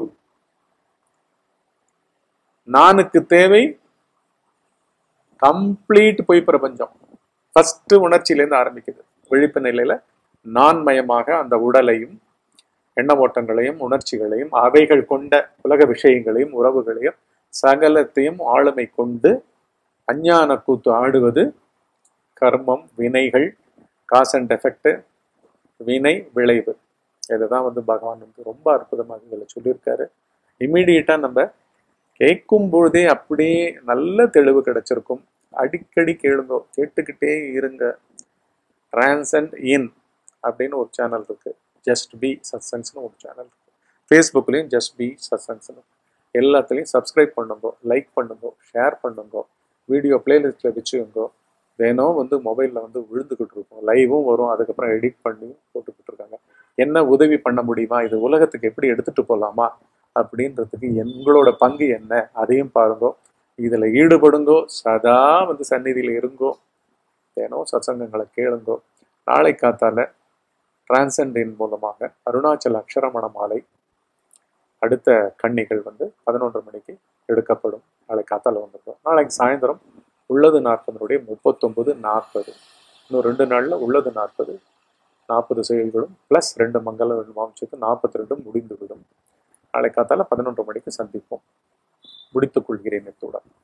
A: நானுக்கு தேவை கம்ப்ளீட் பொய் பிரபஞ்சம் ஃபர்ஸ்ட் உணர்ச்சியிலேருந்து ஆரம்பிக்குது விழிப்பு நிலையில நான்மயமாக அந்த உடலையும் எண்ண ஓட்டங்களையும் உணர்ச்சிகளையும் அவைகள் கொண்ட உலக விஷயங்களையும் உறவுகளையும் சகலத்தையும் ஆளுமை கொண்டு அஞ்ஞான கூத்து ஆடுவது கர்மம் வினைகள் காஸ் அண்ட் எஃபெக்ட் வினை விளைவு இதுதான் வந்து பகவான் வந்து ரொம்ப அற்புதமாக இதில் சொல்லியிருக்காரு இம்மீடியட்டா நம்ம கேட்கும் பொழுதே அப்படியே நல்ல தெளிவு கிடைச்சிருக்கும் அடிக்கடி கேளுங்க கேட்டுக்கிட்டே இருங்க டிரான்சண்ட் இன் அப்படின்னு ஒரு சேனல் இருக்கு ஜஸ்ட் பி சத்சங்ஸ்னு ஒரு சேனல் இருக்கு ஃபேஸ்புக்லேயும் ஜஸ்ட் பி சத்சங்ஸ்னு எல்லாத்துலேயும் சப்ஸ்கிரைப் பண்ணுங்க லைக் பண்ணுங்க ஷேர் பண்ணுங்க வீடியோ பிளேலிஸ்ட்டில் வச்சுக்கோங்க தினம் வந்து மொபைலில் வந்து விழுந்துக்கிட்டு இருக்கும் லைவும் வரும் அதுக்கப்புறம் எடிட் பண்ணி போட்டுக்கிட்டு இருக்காங்க என்ன உதவி பண்ண முடியுமா இது உலகத்துக்கு எப்படி எடுத்துட்டு போகலாமா அப்படின்றதுக்கு எங்களோட பங்கு என்ன அதையும் பாருங்கோ இதில் ஈடுபடுங்கோ சதா வந்து சந்நிதியில் இருங்கோ தினம் சத்சங்கங்களை கேளுங்கோ நாளை காத்தால டிரான்சண்டின் மூலமாக அருணாச்சல் அக்ஷரமண மாலை அடுத்த கன்னிகள் வந்து பதினொன்று மணிக்கு எடுக்கப்படும் நாளை காத்தால வந்துடும் நாளைக்கு சாயந்தரம் உள்ளது நாற்பதனுடைய முப்பத்தொன்பது நாற்பது இன்னும் ரெண்டு நாள்ல உள்ளது நாற்பது நாற்பது செயல்களும் ப்ளஸ் ரெண்டு மங்கள ரெண்டு மாம்சத்து நாற்பத்தி ரெண்டும் முடிந்துவிடும் நாளை காத்தால பதினொன்று மணிக்கு சந்திப்போம் முடித்துக் கொள்கிறேன் இத்துடன்